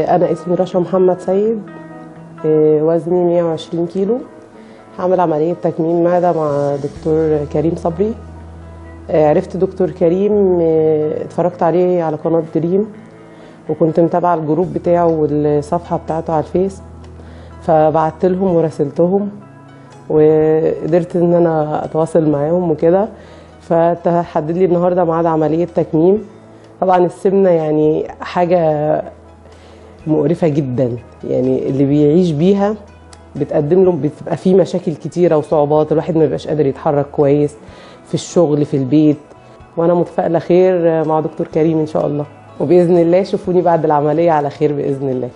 آه، أنا اسمي رشا محمد سيد آه، وزني 120 كيلو هعمل عملية تكميم معدة مع دكتور كريم صبري آه، عرفت دكتور كريم آه، اتفرجت عليه على قناة دريم وكنت متابعة الجروب بتاعه والصفحة بتاعته على الفيس فبعت لهم وراسلتهم وقدرت ان انا اتواصل معاهم وكده فتحدد لي النهارده ميعاد عمليه تكميم طبعا السمنه يعني حاجه مقرفه جدا يعني اللي بيعيش بيها بتقدم له بتبقى فيه مشاكل كتيره وصعوبات الواحد ما بيبقاش قادر يتحرك كويس في الشغل في البيت وانا متفائله خير مع دكتور كريم ان شاء الله وباذن الله شوفوني بعد العمليه على خير باذن الله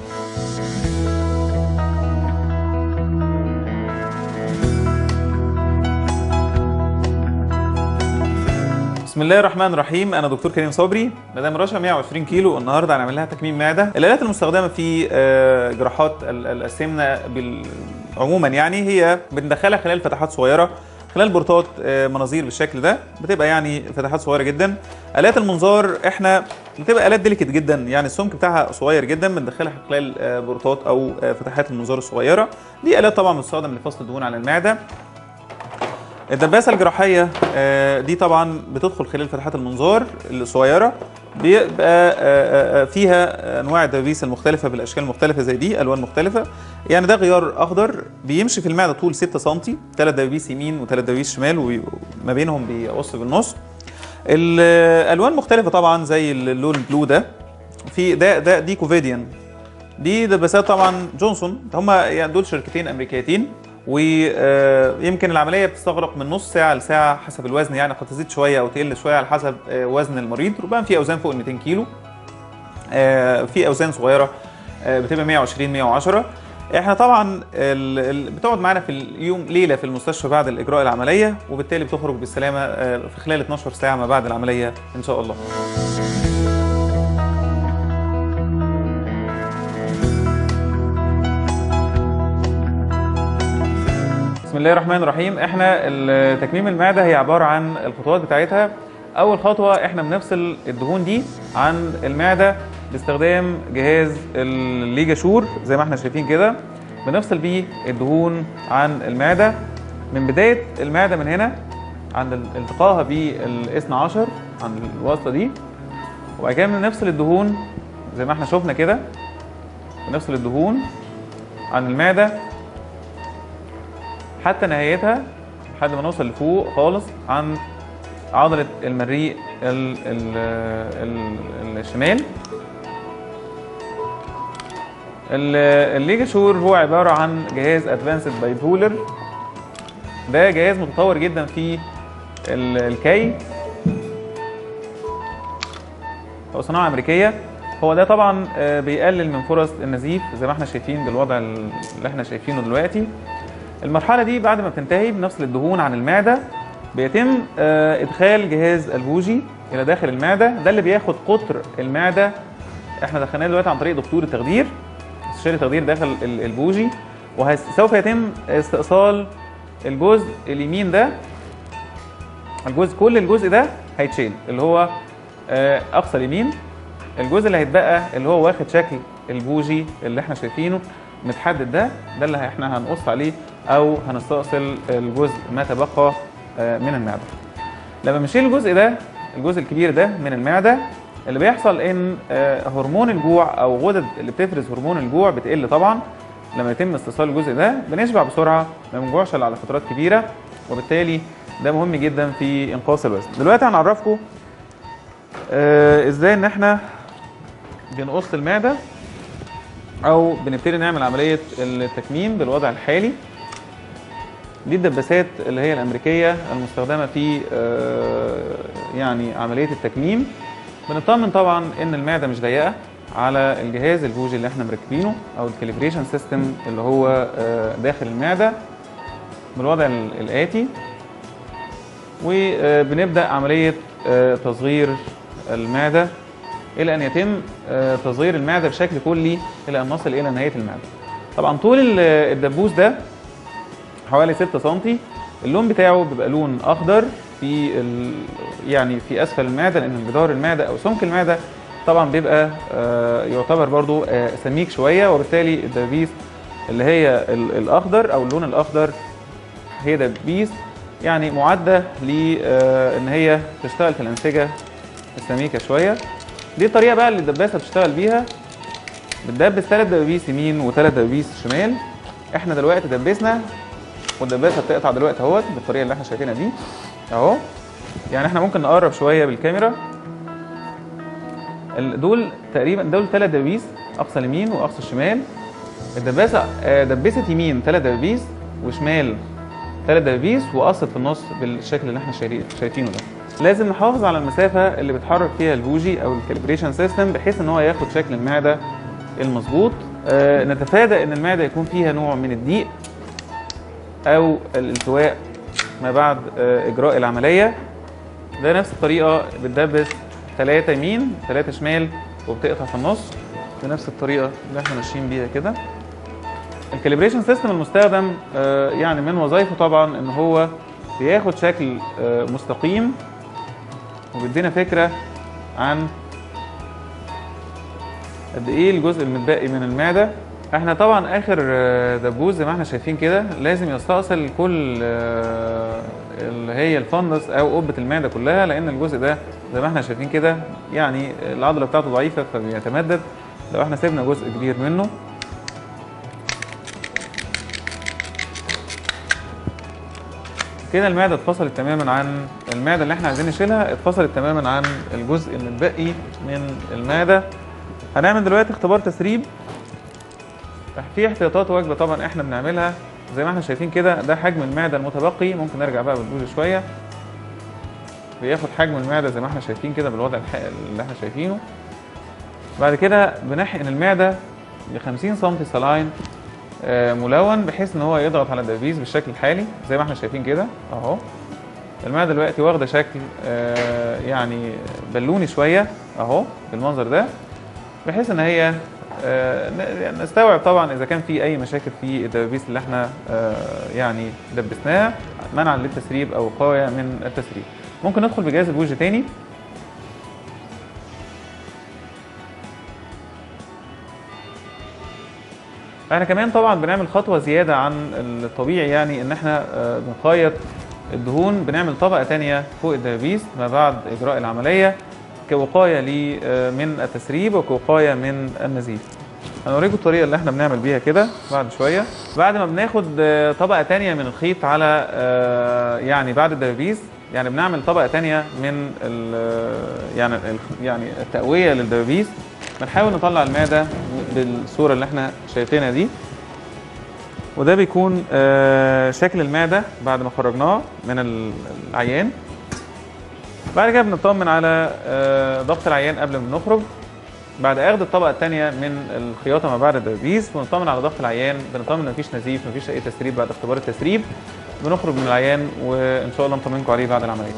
بسم الله الرحمن الرحيم انا دكتور كريم صبري مدام رشا 120 كيلو النهارده هنعمل لها تكميم معده الالات المستخدمه في آه، جراحات ال- ال- السمنه بال- عموما يعني هي بندخلها خلال فتحات صغيره خلال بورتات آه، مناظير بالشكل ده بتبقى يعني فتحات صغيره جدا الات المنظار احنا بتبقى الات ديليكت جدا يعني السمك بتاعها صغير جدا بندخلها خلال آه، بورتات او آه، فتحات المنظار الصغيره دي الات طبعا بتستخدم لفصل الدهون عن المعده الدباسه الجراحيه آه، دي طبعا بتدخل خلال فتحات المنظار الصغيره بيبقى آه، آه، فيها انواع الدبابيس المختلفه بالاشكال المختلفه زي دي الوان مختلفه يعني ده غيار اخضر بيمشي في المعده طول 6 سم ثلاث دبابيس يمين وثلاث دبابيس شمال وما بينهم بيقص بالنص الالوان مختلفه طبعا زي اللون البلو ده في ده ده دي كوفيديان دي دباسات طبعا جونسون هم يعني دول شركتين امريكيتين ويمكن العمليه بتستغرق من نص ساعه لساعه حسب الوزن يعني قد تزيد شويه او تقل شويه على حسب آه، وزن المريض ربما في اوزان فوق ال 200 كيلو آه، في اوزان صغيره آه، بتبقى 120 110 احنا طبعا ال- ال- بتقعد معانا في اليوم ليله في المستشفى بعد الاجراء العمليه وبالتالي بتخرج بالسلامه آه، في خلال 12 ساعه ما بعد العمليه ان شاء الله بسم الله الرحمن الرحيم احنا ال- تكميم المعده هي عباره عن الخطوات بتاعتها اول خطوه احنا بنفصل الدهون دي عن المعده باستخدام جهاز الليجاشور زي ما احنا شايفين كده بنفصل بيه الدهون عن المعده من بدايه المعده من هنا عند ال- التقائها بالاثنى عشر عند الوصله دي وبعد كده بنفصل الدهون زي ما احنا شفنا كده بنفصل الدهون عن المعده حتى نهايتها لحد ما نوصل لفوق خالص عن عضلة المريء ال ال ال الشمال ال- الليجاشور هو عبارة عن جهاز ادفانسد بايبولر ده جهاز متطور جدا في ال- الكي هو صناعة أمريكية هو ده طبعا آه، بيقلل من فرص النزيف زي ما احنا شايفين بالوضع اللي احنا شايفينه دلوقتي المرحلة دي بعد ما بتنتهي بنفصل الدهون عن المعدة بيتم آه، إدخال جهاز البوجي إلى داخل المعدة ده اللي بياخد قطر المعدة احنا دخلناه دلوقتي عن طريق دكتور التخدير استشاري التخدير داخل ال- البوجي وسوف يتم استئصال الجزء اليمين ده الجزء كل الجزء ده هيتشيل اللي هو آه، اقصى اليمين الجزء اللي هيتبقى اللي هو واخد شكل البوجي اللي احنا شايفينه متحدد ده ده اللي احنا هنقص عليه او هنستأصل الجزء ما تبقى آه، من المعده لما بنشيل الجزء ده الجزء الكبير ده من المعده اللي بيحصل ان آه، هرمون الجوع او غدد اللي بتفرز هرمون الجوع بتقل طبعا لما يتم استئصال الجزء ده بنشبع بسرعه ما بنجوعش الا على فترات كبيره وبالتالي ده مهم جدا في انقاص الوزن دلوقتي هنعرفكم آه، ازاي ان احنا بنقص المعده او بنبتدي نعمل عمليه التكميم بالوضع الحالي دي الدباسات اللي هي الامريكيه المستخدمه في آه، يعني عمليه التكميم بنطمن طبعا ان المعده مش ضيقه على الجهاز البوجي اللي احنا مركبينه او الكاليبريشن سيستم اللي هو آه، داخل المعده بالوضع ال- الاتي وبنبدا عمليه آه، تصغير المعده الى ان يتم آه، تصغير المعده بشكل كلي الى ان نصل الى نهايه المعده طبعا طول ال- الدبوس ده حوالي 6 سم اللون بتاعه بيبقى لون اخضر في ال... يعني في اسفل المعده لان جدار المعده او سمك المعده طبعا بيبقى آه، يعتبر برضو آه، سميك شويه وبالتالي الدبابيس اللي هي ال- الاخضر او اللون الاخضر هي دبابيس يعني معده لان هي تشتغل في الانسجه السميكه شويه دي الطريقه بقى اللي الدباسه بتشتغل بيها بتدبس ثلاث دبابيس يمين وثلاث دبابيس شمال احنا دلوقتي دبسنا والدباسه بتقطع دلوقتي اهوت بالطريقه اللي احنا شايفينها دي اهو يعني احنا ممكن نقرب شويه بالكاميرا ال- دول تقريبا دول ثلاث دبابيس اقصى اليمين واقصى الشمال الدباسه آه، دبست يمين ثلاث دبابيس وشمال ثلاث دبابيس وقصت في النص بالشكل اللي احنا شايري- شايفينه ده لازم نحافظ على المسافه اللي بتحرك فيها البوجي او الكاليبريشن سيستم بحيث ان هو ياخد شكل المعده المظبوط آه، نتفادى ان المعده يكون فيها نوع من الضيق او الالتواء ما بعد آه، اجراء العمليه ده نفس الطريقه بتدبس ثلاثة يمين ثلاثة شمال وبتقطع في النص بنفس الطريقه اللي احنا ماشيين بيها كده الكاليبريشن سيستم المستخدم آه، يعني من وظائفه طبعا ان هو بياخد شكل آه، مستقيم وبيدينا فكره عن قد ايه الجزء المتبقي من المعده احنا طبعا اخر آه، دبوس زي ما احنا شايفين كده لازم يستأصل كل آه، اللي هي الفندس او قبه المعده كلها لان الجزء ده زي ما احنا شايفين كده يعني العضله بتاعته ضعيفه فبيتمدد لو احنا سيبنا جزء كبير منه كده المعده اتفصلت تماما عن المعده اللي احنا عايزين نشيلها اتفصلت تماما عن الجزء المتبقي من المعده هنعمل دلوقتي اختبار تسريب في احتياطات وجبه طبعا احنا بنعملها زي ما احنا شايفين كده ده حجم المعده المتبقي ممكن نرجع بقى بالبوز شويه بياخد حجم المعده زي ما احنا شايفين كده بالوضع الح- اللي احنا شايفينه بعد كده بنحقن المعده ب 50 سم سلاين آه، ملون بحيث ان هو يضغط على الدبابيس بالشكل الحالي زي ما احنا شايفين كده اهو المعده دلوقتي واخده شكل آه، يعني بلوني شويه اهو بالمنظر ده بحيث ان هي آه، ن- نستوعب طبعا اذا كان في اي مشاكل في الدبابيس اللي احنا آه، يعني دبسناها منعا للتسريب او وقايه من التسريب ممكن ندخل بجهاز البوجي تاني احنا كمان طبعا بنعمل خطوه زياده عن الطبيعي يعني ان احنا آه، بنخيط الدهون بنعمل طبقه تانية فوق الدبابيس ما بعد اجراء العمليه كوقايه لي آه، من التسريب وكوقايه من النزيف هنوريكم الطريقه اللي احنا بنعمل بيها كده بعد شويه بعد ما بناخد آه، طبقه تانية من الخيط على آه، يعني بعد الدبابيس يعني بنعمل طبقه تانية من ال- يعني ال- يعني التقويه للدبابيس بنحاول نطلع المعده بالصوره اللي احنا شايفينها دي وده بيكون آه، شكل المعده بعد ما خرجناه من ال- العيان بعد كده بنطمن على آه، ضغط العيان قبل ما نخرج بعد اخذ الطبقه الثانيه من الخياطه ما بعد الدبابيس بنطمن على ضغط العيان بنطمن ان مفيش نزيف مفيش اي تسريب بعد اختبار التسريب بنخرج من العيان وان شاء الله نطمنكم عليه بعد العمليه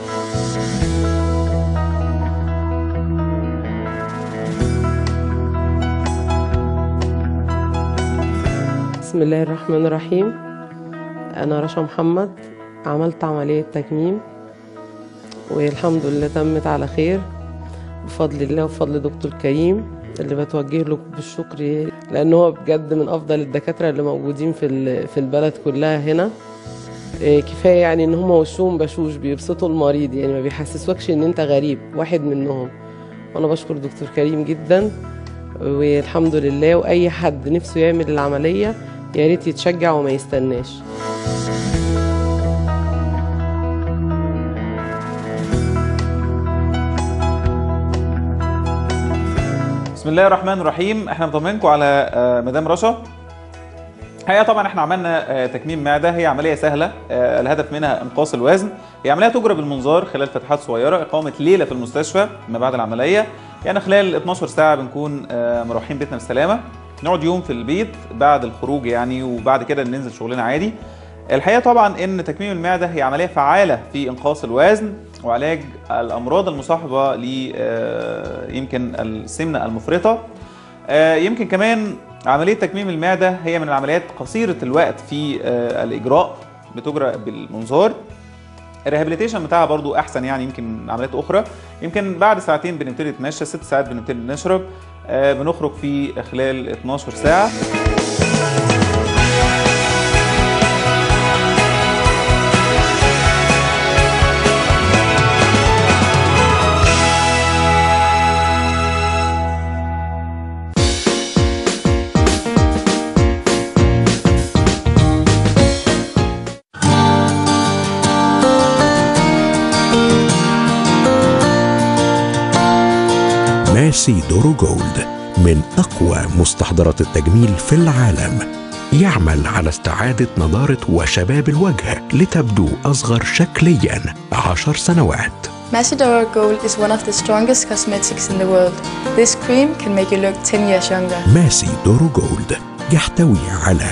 بسم الله الرحمن الرحيم أنا رشا محمد عملت عملية تكميم والحمد لله تمت على خير بفضل الله وبفضل دكتور كريم اللي بتوجه له بالشكر لأن هو بجد من أفضل الدكاترة اللي موجودين في ال- في البلد كلها هنا إيه، كفاية يعني إن هما وشهم بشوش بيبسطوا المريض يعني ما بيحسسوكش إن أنت غريب واحد منهم وأنا بشكر دكتور كريم جدا والحمد لله واي حد نفسه يعمل العمليه يا ريت يتشجع وما يستناش بسم الله الرحمن الرحيم احنا بنطمنكم على آه، مدام رشا الحقيقه طبعا احنا عملنا آه، تكميم معده هي عمليه سهله آه، الهدف منها انقاص الوزن هي عمليه تجرى بالمنظار خلال فتحات صغيره اقامه ليله في المستشفى ما بعد العمليه يعني خلال 12 ساعه بنكون آه، مروحين بيتنا بالسلامه نقعد يوم في البيت بعد الخروج يعني وبعد كده ننزل شغلنا عادي الحقيقه طبعا ان تكميم المعده هي عمليه فعاله في انقاص الوزن وعلاج الامراض المصاحبه ل آه، يمكن السمنه المفرطه آه، يمكن كمان عمليه تكميم المعده هي من العمليات قصيره الوقت في آه، الاجراء بتجرى بالمنظار الريهابيليتيشن بتاعها برضو احسن يعني يمكن من عمليات اخرى يمكن بعد ساعتين بنبتدي نتمشى ست ساعات بنبتدي نشرب آه، بنخرج في خلال 12 ساعه ماسي دورو جولد من أقوى مستحضرات التجميل في العالم يعمل على استعادة نضارة وشباب الوجه لتبدو أصغر شكليا عشر سنوات Macedora Gold is one of the strongest cosmetics in the world. This cream can make you look 10 years younger. ماسي دورو جولد يحتوي على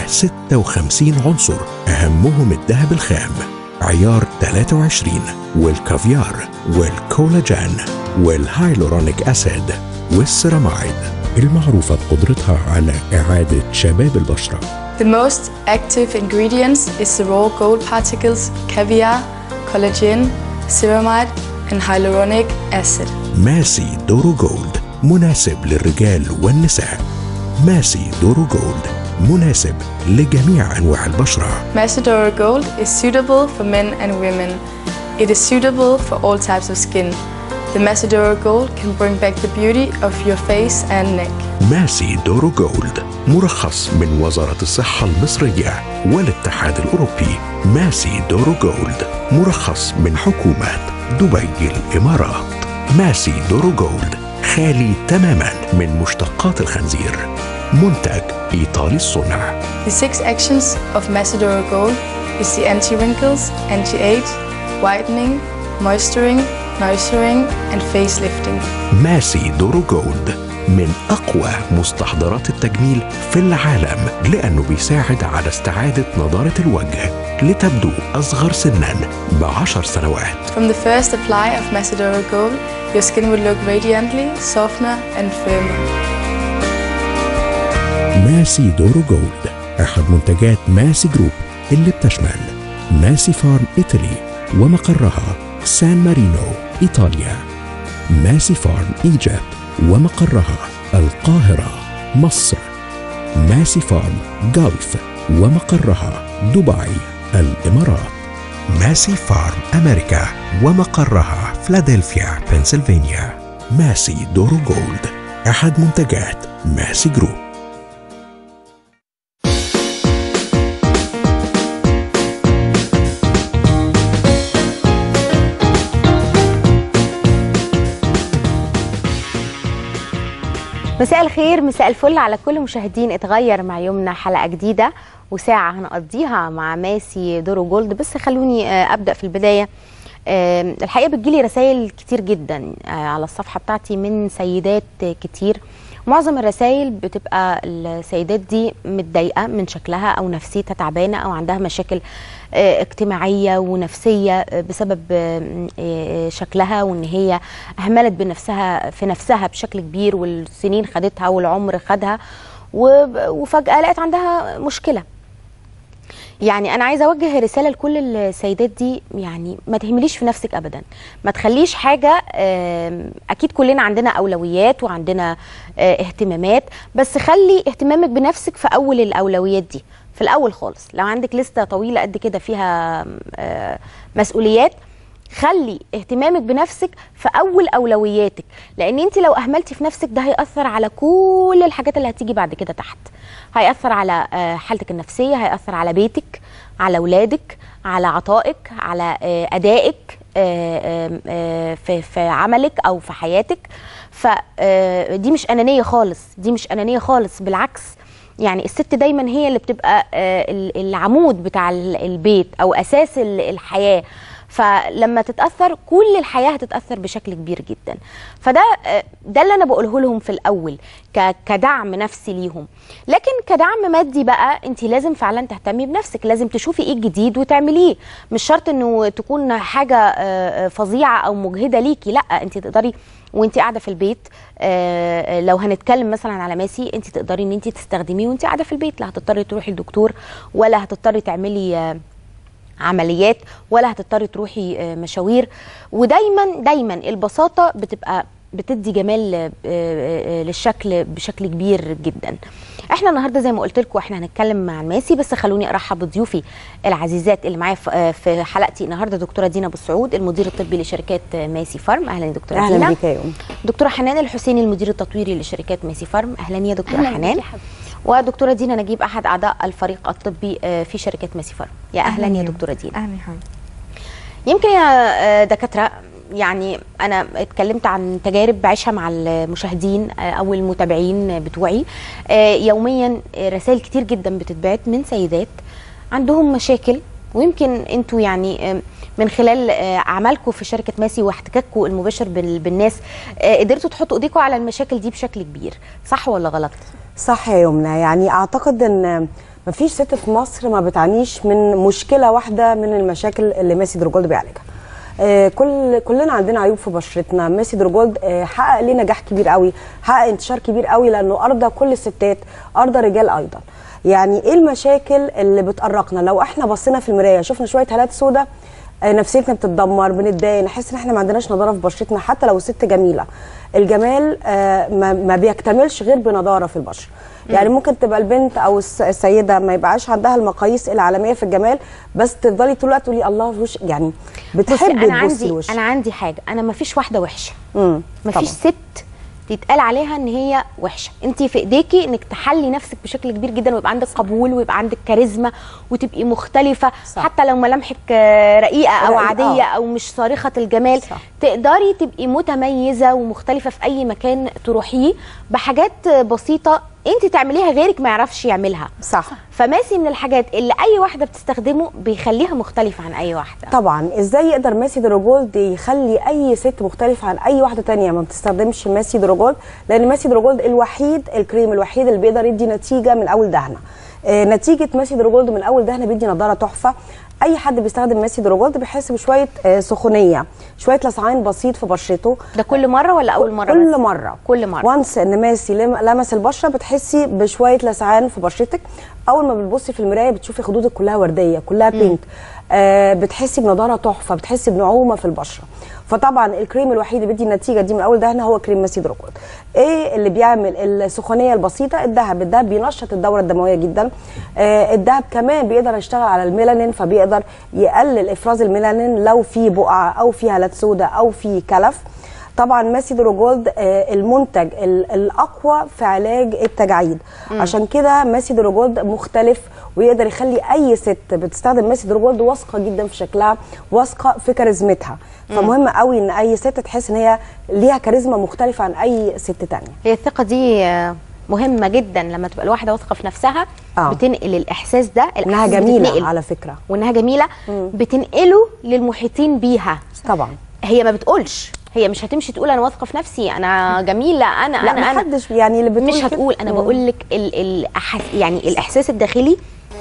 56 عنصر أهمهم الذهب الخام عيار 23 والكافيار والكولاجين والهايلورونيك أسيد والسيرامايد المعروفة بقدرتها على إعادة شباب البشرة The most active ingredients is the raw gold particles, caviar, collagen, ceramide, and hyaluronic acid. ماسي دورو جولد مناسب للرجال والنساء ماسي دورو جولد مناسب لجميع أنواع البشرة Macedora Gold is suitable for men and women. It is suitable for all types of skin. The Macedora Gold can bring back the beauty of your face and neck. ماسي دورو جولد مرخص من وزارة الصحة المصرية والاتحاد الأوروبي ماسي دورو جولد مرخص من حكومة دبي الإمارات ماسي دورو جولد خالي تماما من مشتقات الخنزير منتج إيطالي الصنع The six actions of Macedora Gold is the anti-wrinkles, anti-age, whitening, moisturing, nourishing, and facelifting. ماسي دورو جولد من أقوى مستحضرات التجميل في العالم لأنه بيساعد على استعادة نضارة الوجه لتبدو أصغر سنا بعشر سنوات From the first apply of Macedora Gold, your skin will look radiantly, softer, and firmer. ماسي دورو جولد أحد منتجات ماسي جروب اللي بتشمل ماسي فارم إيطالي ومقرها سان مارينو إيطاليا ماسي فارم إيجيبت ومقرها القاهرة مصر ماسي فارم جلف ومقرها دبي الإمارات ماسي فارم أمريكا ومقرها فلادلفيا بنسلفانيا ماسي دورو جولد أحد منتجات ماسي جروب مساء الخير مساء الفل على كل مشاهدين اتغير مع يومنا حلقه جديده وساعه هنقضيها مع ماسي دورو جولد بس خلوني آه، ابدا في البدايه آه، الحقيقه بتجيلي رسائل كتير جدا آه، على الصفحه بتاعتي من سيدات كتير معظم الرسائل بتبقى السيدات دي متضايقه من شكلها او نفسيتها تعبانه او عندها مشاكل آه، اجتماعيه ونفسيه آه، بسبب آه، آه، شكلها وان هي اهملت بنفسها في نفسها بشكل كبير والسنين خدتها والعمر خدها وب- وفجاه لقت عندها مشكله يعني انا عايزه اوجه رساله لكل السيدات دي يعني ما تهمليش في نفسك ابدا ما تخليش حاجه آم، اكيد كلنا عندنا اولويات وعندنا آه، اهتمامات بس خلي اهتمامك بنفسك في اول الاولويات دي في الاول خالص لو عندك لسته طويله قد كده فيها آه، مسؤوليات خلي اهتمامك بنفسك في اول اولوياتك لان انت لو اهملتي في نفسك ده هياثر على كل الحاجات اللي هتيجي بعد كده تحت هياثر على آه، حالتك النفسيه هياثر على بيتك على اولادك على عطائك على آه، ادائك آه، آم، آه، في في عملك او في حياتك فدي مش انانيه خالص دي مش انانيه خالص بالعكس يعني الست دايما هي اللي بتبقى آه، ال- العمود بتاع ال- البيت او اساس ال- الحياه فلما تتاثر كل الحياه هتتاثر بشكل كبير جدا فده آه، ده اللي انا بقوله لهم في الاول ك- كدعم نفسي ليهم لكن كدعم مادي بقى انت لازم فعلا تهتمي بنفسك لازم تشوفي ايه الجديد وتعمليه مش شرط انه تكون حاجه آه، آه، فظيعه او مجهده ليكي لا انت تقدري وانت قاعده في البيت آه، لو هنتكلم مثلا على ماسي انت تقدري ان انت تستخدميه وانت قاعده في البيت لا هتضطري تروحي الدكتور ولا هتضطري تعملي آه، عمليات ولا هتضطري تروحي آه، مشاوير ودايما دايما البساطه بتبقى بتدي جمال آه، آه، للشكل بشكل كبير جدا احنا النهارده زي ما قلت لكم احنا هنتكلم مع الماسي بس خلوني ارحب بضيوفي العزيزات اللي معايا في- آه، في حلقتي النهارده دكتوره دينا ابو السعود المدير الطبي لشركات آه، ماسي فارم اهلا يا دكتوره اهلا دينا بيك يا يوم دكتوره حنان الحسيني المدير التطويري لشركات ماسي فارم اهلا يا دكتوره أهلاً بيكي حنان يا حبيبتي. ودكتوره دينا نجيب احد اعضاء الفريق الطبي آه، في شركه ماسي فارم يا اهلا يا دكتوره دينا اهلا يا حبيبتي يمكن يا آه، دكاتره يعني انا اتكلمت عن تجارب بعيشها مع المشاهدين آه، او المتابعين بتوعي آه، يوميا آه، رسائل كتير جدا بتتبعت من سيدات عندهم مشاكل ويمكن انتوا يعني آه، من خلال آه، عملكم في شركه ماسي واحتكاككم المباشر بال- بالناس آه، قدرتوا تحطوا ايديكم على المشاكل دي بشكل كبير صح ولا غلط صح يا يمنى يعني اعتقد ان مفيش ست في مصر ما بتعانيش من مشكله واحده من المشاكل اللي ماسي دروجولد بيعالجها آه، كل كلنا عندنا عيوب في بشرتنا ميسي دروجولد آه، حقق ليه نجاح كبير قوي حقق انتشار كبير قوي لانه ارضى كل الستات ارضى الرجال ايضا يعني ايه المشاكل اللي بتقرقنا لو احنا بصينا في المرايه شفنا شويه هالات سوداء آه، نفسيتنا بتتدمر بنتضايق نحس ان احنا ما عندناش نضاره في بشرتنا حتى لو الست جميله الجمال آه، ما ما بيكتملش غير بنضاره في البشره يعني ممكن تبقى البنت او الس- السيده ما يبقاش عندها المقاييس العالميه في الجمال بس تفضلي طول الوقت تقولي الله وش يعني بصي بتحبي انا تبصي عندي لوش انا عندي حاجه انا ما فيش واحده وحشه مم، مفيش طبعاً. ست يتقال عليها ان هي وحشه انت في ايديكي انك تحلي نفسك بشكل كبير جدا ويبقى عندك قبول ويبقى عندك كاريزما وتبقي مختلفه صح. حتى لو ملامحك آه، رقيقه او رقيقة، عاديه آه. او مش صارخه الجمال صح. تقدري تبقي متميزه ومختلفه في اي مكان تروحيه بحاجات بسيطه انت تعمليها غيرك ما يعرفش يعملها صح فماسي من الحاجات اللي اي واحده بتستخدمه بيخليها مختلفه عن اي واحده طبعا ازاي يقدر ماسي دروجولد يخلي اي ست مختلفه عن اي واحده تانية ما بتستخدمش ماسي دروجولد لان ماسي دروجولد الوحيد الكريم الوحيد اللي بيقدر يدي نتيجه من اول دهنه آه نتيجه ماسي دروجولد من اول دهنه بيدي نضاره تحفه اي حد بيستخدم ماسي دروجولد بيحس بشويه آه سخونيه شويه لسعان بسيط في بشرته ده كل مره ولا اول مره كل بس؟ مره كل مره وانس ان ماسي لم- لمس البشره بتحسي بشويه لسعان في بشرتك اول ما بتبصي في المرايه بتشوفي خدودك كلها ورديه كلها بينك آه بتحسي بنضاره تحفه بتحسي بنعومه في البشره فطبعا الكريم الوحيد اللي بيدي النتيجه دي من اول دهنه هو كريم ماسي دروجولد ايه اللي بيعمل السخونيه البسيطه الذهب الذهب بينشط الدوره الدمويه جدا آه الذهب كمان بيقدر يشتغل على الميلانين فبيقدر يقلل افراز الميلانين لو في بقعه او في هالات سوداء او في كلف طبعا ماسي دروجولد آه، المنتج ال- الاقوى في علاج التجاعيد عشان كده ماسي دروجولد مختلف ويقدر يخلي اي ست بتستخدم ماسي دروجولد واثقه جدا في شكلها واثقه في كاريزمتها فمهم قوي ان اي ست تحس ان هي ليها كاريزما مختلفه عن اي ست تانية هي الثقة دي آه، مهمة جدا لما تبقى الواحدة واثقة في نفسها آه. بتنقل الإحساس ده انها الإحساس جميله بتتنقل. على فكره وإنها جميلة بتنقله للمحيطين بيها طبعا هي ما بتقولش هي مش هتمشي تقول أنا واثقة في نفسي أنا جميلة أنا لا أنا أنا محدش يعني اللي بتقول مش كده. هتقول أنا مم. بقول لك ال ال أحس- يعني الإحساس الداخلي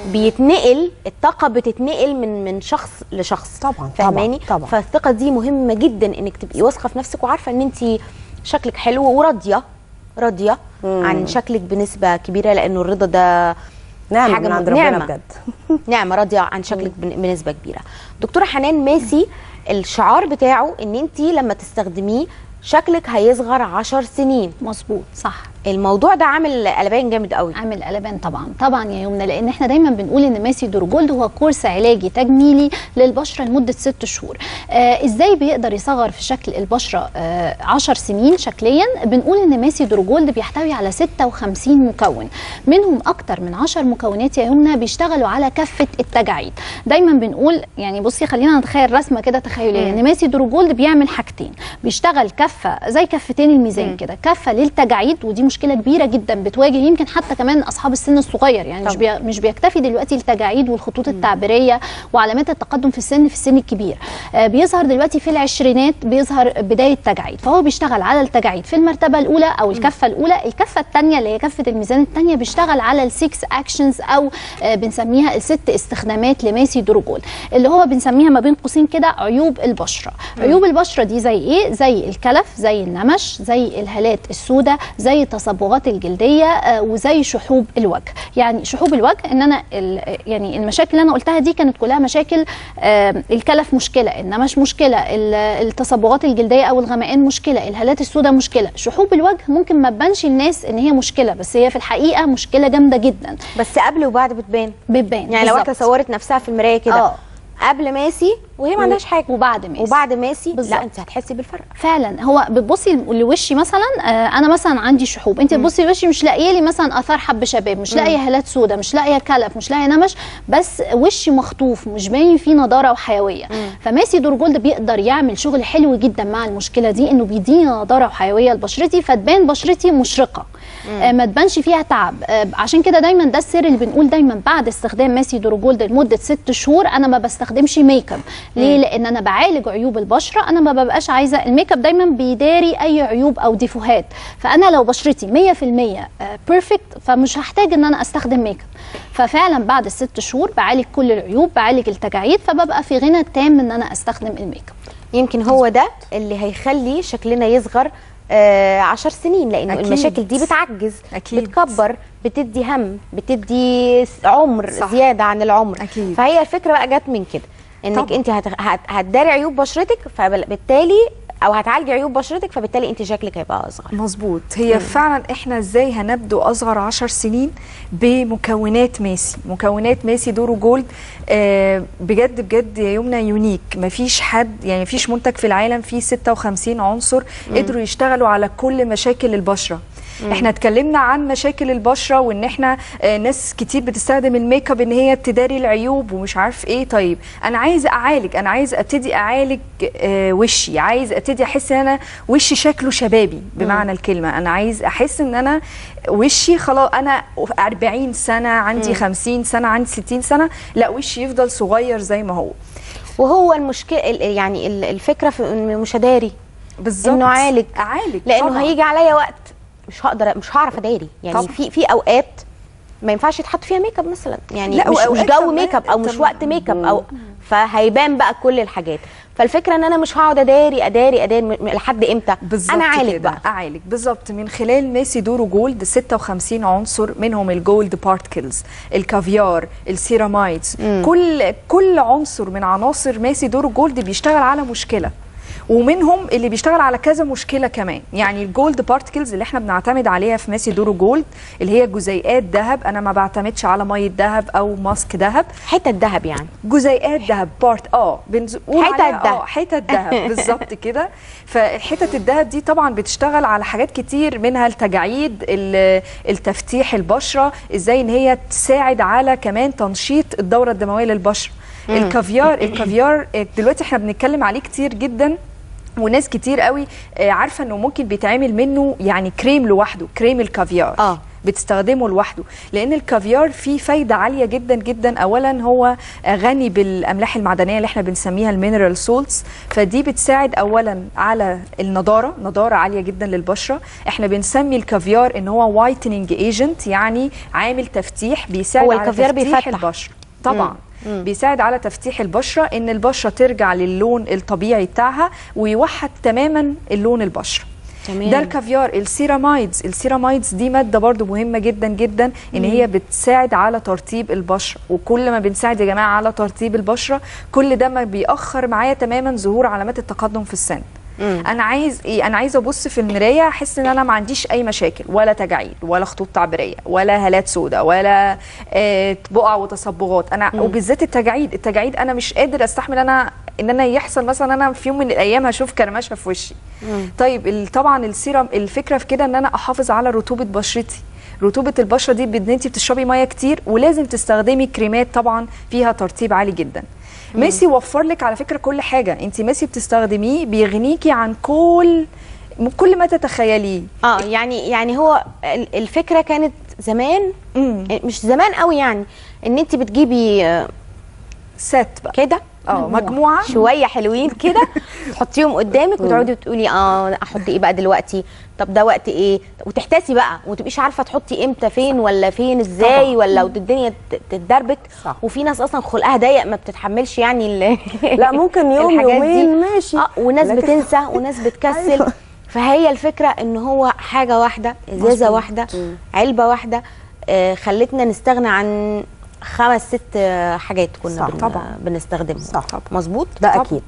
بيتنقل الطاقة بتتنقل من من شخص لشخص طبعاً، فاهماني طبعاً، طبعاً. فالثقة دي مهمة جدا إنك تبقي واثقة في نفسك وعارفة إن أنت شكلك حلو وراضية راضية عن شكلك بنسبة كبيرة لأنه الرضا ده نعمه حاجة من م- عند ربنا نعمة. بجد نعمة راضية عن شكلك بن- بنسبة كبيرة دكتورة حنان ماسي الشعار بتاعه ان انت لما تستخدميه شكلك هيصغر عشر سنين مظبوط صح الموضوع ده عامل قلبان جامد قوي عامل قلبان طبعا طبعا يا يمنى لان احنا دايما بنقول ان ماسي دورجولد هو كورس علاجي تجميلي للبشره لمده ست شهور آه ازاي بيقدر يصغر في شكل البشره آه 10 سنين شكليا بنقول ان ماسي دورجولد بيحتوي على 56 مكون منهم اكتر من 10 مكونات يا يمنى بيشتغلوا على كافه التجاعيد دايما بنقول يعني بصي خلينا نتخيل رسمه كده تخيليه ان ماسي دورجولد بيعمل حاجتين بيشتغل كفه زي كفتين الميزان كده كفه للتجاعيد ودي مشكله كبيره جدا بتواجه يمكن حتى كمان اصحاب السن الصغير يعني مش بي مش بيكتفي دلوقتي التجاعيد والخطوط التعبيريه وعلامات التقدم في السن في السن الكبير آه بيظهر دلوقتي في العشرينات بيظهر بدايه تجاعيد فهو بيشتغل على التجاعيد في المرتبه الاولى او الكفه الاولى الكفه الثانيه اللي هي كفه الميزان الثانيه بيشتغل على السكس اكشنز او آه بنسميها الست استخدامات لماسي دروجول اللي هو بنسميها ما بين قوسين كده عيوب البشره عيوب البشره دي زي ايه زي الكلف زي النمش زي الهالات السوداء زي التصبغات الجلديه آه، وزي شحوب الوجه يعني شحوب الوجه ان انا ال- يعني المشاكل اللي انا قلتها دي كانت كلها مشاكل آه، الكلف مشكله انما مش مشكله ال- التصبغات الجلديه او الغمقان مشكله الهالات السوداء مشكله شحوب الوجه ممكن ما تبانش الناس ان هي مشكله بس هي في الحقيقه مشكله جامده جدا بس قبل وبعد بتبان بتبان يعني لو واحده بالظبط. صورت نفسها في المرايه كده اه قبل ماسي وهي ما عندهاش حاجه وبعد ماسي وبعد ماسي بالظبط. لا انت هتحسي بالفرق فعلا هو بتبصي لوشي مثلا آه، انا مثلا عندي شحوب انت تبصي لوشي مش لاقيه لي مثلا اثار حب شباب مش لاقيه هالات سودا مش لاقيه كلف مش لاقيه نمش بس وشي مخطوف مش باين فيه نضاره وحيويه فماسي دور جولد بيقدر يعمل شغل حلو جدا مع المشكله دي انه بيديني نضاره وحيويه لبشرتي فتبان بشرتي مشرقه آه، ما تبانش فيها تعب آه، عشان كده دايما ده السر اللي بنقول دايما بعد استخدام ماسي دور جولد لمده ست شهور انا ما بستخدمش ميك اب ليه لان انا بعالج عيوب البشره انا ما ببقاش عايزه الميك اب دايما بيداري اي عيوب او ديفوهات فانا لو بشرتي 100% بيرفكت فمش هحتاج ان انا استخدم ميك اب ففعلا بعد الست شهور بعالج كل العيوب بعالج التجاعيد فببقى في غنى تام ان انا استخدم الميك اب يمكن هو ده اللي هيخلي شكلنا يصغر آه عشر سنين لانه أكيد. المشاكل دي بتعجز أكيد. بتكبر بتدي هم بتدي س- عمر صح. زياده عن العمر أكيد. فهي الفكره بقى جت من كده انك طبعا. انت هت... هت... هتداري عيوب بشرتك فبالتالي او هتعالجي عيوب بشرتك فبالتالي انت شكلك هيبقى اصغر مظبوط هي فعلا احنا ازاي هنبدو اصغر عشر سنين بمكونات ماسي مكونات ماسي دورو جولد آه بجد بجد يا يمنى يونيك مفيش حد يعني مفيش منتج في العالم فيه 56 عنصر قدروا يشتغلوا على كل مشاكل البشره احنا اتكلمنا عن مشاكل البشره وان احنا آه ناس كتير بتستخدم الميك اب ان هي تداري العيوب ومش عارف ايه طيب انا عايز اعالج انا عايز ابتدي اعالج آه وشي عايز ابتدي احس ان انا وشي شكله شبابي بمعنى الكلمه انا عايز احس ان انا وشي خلاص انا 40 سنه عندي 50 سنه عندي 60 سنه لا وشي يفضل صغير زي ما هو وهو المشكله ال- يعني ال- الفكره في انه مش هداري بالظبط انه اعالج اعالج لانه طبعاً. هيجي عليا وقت مش هقدر مش هعرف اداري يعني طبعاً. في في اوقات ما ينفعش يتحط فيها ميك اب مثلا يعني لا، مش مش وأوقات جو كمان ميك اب او أنت مش م- وقت ميك اب او فهيبان بقى كل الحاجات فالفكره ان انا مش هقعد اداري اداري اداري م- لحد امتى بالظبط انا عالج كده. بقى اعالج بالظبط من خلال ماسي دورو جولد 56 عنصر منهم الجولد بارتكلز الكافيار السيرامايدز كل كل عنصر من عناصر ماسي دورو جولد بيشتغل على مشكله ومنهم اللي بيشتغل على كذا مشكله كمان يعني الجولد بارتكلز اللي احنا بنعتمد عليها في ماسي دورو جولد اللي هي جزيئات ذهب انا ما بعتمدش على ميه ذهب او ماسك ذهب حته ذهب يعني جزيئات ذهب بارت اه بنقول حتت عليها دهب. اه حتت ذهب بالظبط كده فحتت الذهب دي طبعا بتشتغل على حاجات كتير منها التجاعيد ال- التفتيح البشره ازاي ان هي تساعد على كمان تنشيط الدوره الدمويه للبشره الكافيار الكافيار آه، دلوقتي احنا بنتكلم عليه كتير جدا وناس كتير قوي آه، عارفه انه ممكن بيتعمل منه يعني كريم لوحده كريم الكافيار آه. بتستخدمه لوحده لان الكافيار فيه فايده عاليه جدا جدا اولا هو غني بالاملاح المعدنيه اللي احنا بنسميها المينرال سولتس فدي بتساعد اولا على النضاره نضاره عاليه جدا للبشره احنا بنسمي الكافيار ان هو وايتنينج ايجنت يعني عامل تفتيح بيساعد هو على الكافيار تفتيح بيفتح. البشره طبعا بيساعد على تفتيح البشره ان البشره ترجع للون الطبيعي بتاعها ويوحد تماما اللون البشره تمام. ده الكافيار السيرامايدز السيرامايدز دي ماده برضو مهمه جدا جدا ان هي بتساعد على ترطيب البشره وكل ما بنساعد يا جماعه على ترطيب البشره كل ده ما بيأخر معايا تماما ظهور علامات التقدم في السن انا عايز ايه انا عايزه ابص في المرايه احس ان انا ما عنديش اي مشاكل ولا تجاعيد ولا خطوط تعبيريه ولا هالات سوداء ولا آه بقع وتصبغات انا وبالذات التجاعيد التجاعيد انا مش قادر استحمل انا ان انا يحصل مثلا انا في يوم من الايام هشوف كرمشه في وشي طيب ال- طبعا السيرم الفكره في كده ان انا احافظ على رطوبه بشرتي رطوبه البشره دي بان انت بتشربي ميه كتير ولازم تستخدمي كريمات طبعا فيها ترطيب عالي جدا ميسي وفر لك على فكره كل حاجه انت ميسي بتستخدميه بيغنيكي عن كل كل ما تتخيليه اه يعني يعني هو ال- الفكره كانت زمان امم مش زمان قوي يعني ان انت بتجيبي آه، سات بقى كده اه مجموعه شويه حلوين كده تحطيهم قدامك وتقعدي تقولي اه احط ايه بقى دلوقتي طب ده وقت ايه وتحتاسي بقى وتبقيش عارفه تحطي امتى فين ولا فين ازاي طبعاً. ولا الدنيا ت- تتدربك صح. وفي ناس اصلا خلقها ضيق ما بتتحملش يعني ال- لا ممكن يوم الحاجات دي. يومين ماشي اه وناس لكن- بتنسى وناس بتكسل أيوة. فهي الفكره ان هو حاجه واحده ازازه مظبوط. واحده علبه واحده آه، خلتنا نستغنى عن خمس ست آه، حاجات كنا صح، بن... طبعا. بنستخدمهم صح. مظبوط ده اكيد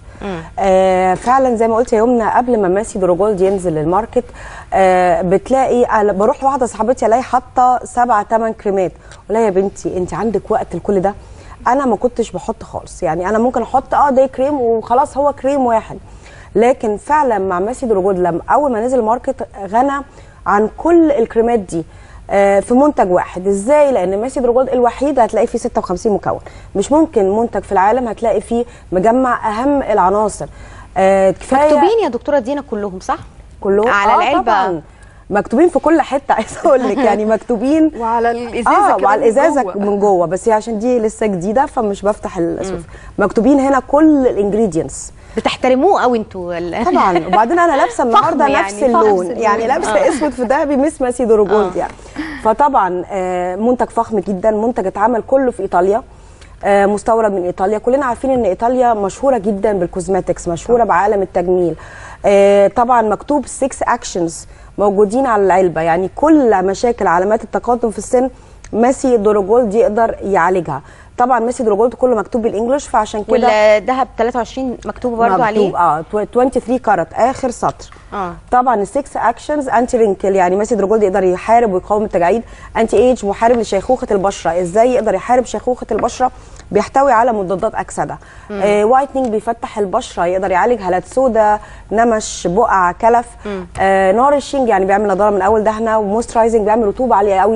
آه فعلا زي ما قلت يا يمنى قبل ما ماسي دروجولد ينزل الماركت آه بتلاقي أنا بروح لواحده صاحبتي الاقي حاطه سبع ثمان كريمات اقول لها يا بنتي انت عندك وقت لكل ده انا ما كنتش بحط خالص يعني انا ممكن احط اه ده كريم وخلاص هو كريم واحد لكن فعلا مع ماسي دروجولد لما اول ما نزل الماركت غنى عن كل الكريمات دي آه، في منتج واحد ازاي لان ماسي دروجولد الوحيد هتلاقي فيه 56 مكون مش ممكن منتج في العالم هتلاقي فيه مجمع اهم العناصر آه، كفايه مكتوبين يا دكتوره دينا كلهم صح كلهم على آه العلبة. طبعا مكتوبين في كل حته عايزه اقول لك يعني مكتوبين وعلى الازازه اه كمان وعلى من الازازه جوه. من جوه بس هي عشان دي لسه جديده فمش بفتح الاسود مكتوبين هنا كل الانجريدينتس بتحترموه قوي انتوا ال- طبعا وبعدين انا لابسه النهارده يعني، نفس فخم اللون اللون. يعني لابسه اسود في ذهبي مس ماسي دروجولد آه. يعني فطبعا آه، منتج فخم جدا منتج اتعمل كله في ايطاليا آه، مستورد من ايطاليا كلنا عارفين ان ايطاليا مشهوره جدا بالكوزماتكس مشهوره بعالم التجميل آه، طبعا مكتوب 6 اكشنز موجودين على العلبه يعني كل مشاكل علامات التقدم في السن ماسي دروجولد يقدر يعالجها طبعا ماسي دروجولد كله مكتوب بالانجلش فعشان كده والذهب 23 مكتوب برضو مكتوب عليه اه 23 كارت اخر سطر اه طبعا السكس اكشنز انتي رينكل يعني ماسي دروجولد يقدر يحارب ويقاوم التجاعيد انتي ايج محارب لشيخوخه البشره ازاي يقدر يحارب شيخوخه البشره بيحتوي على مضادات اكسده آه وايتنينج بيفتح البشره يقدر يعالج هالات سودا نمش بقع كلف آه نورشنج يعني بيعمل نضاره من اول دهنه وموسترايزنج بيعمل رطوبه عاليه قوي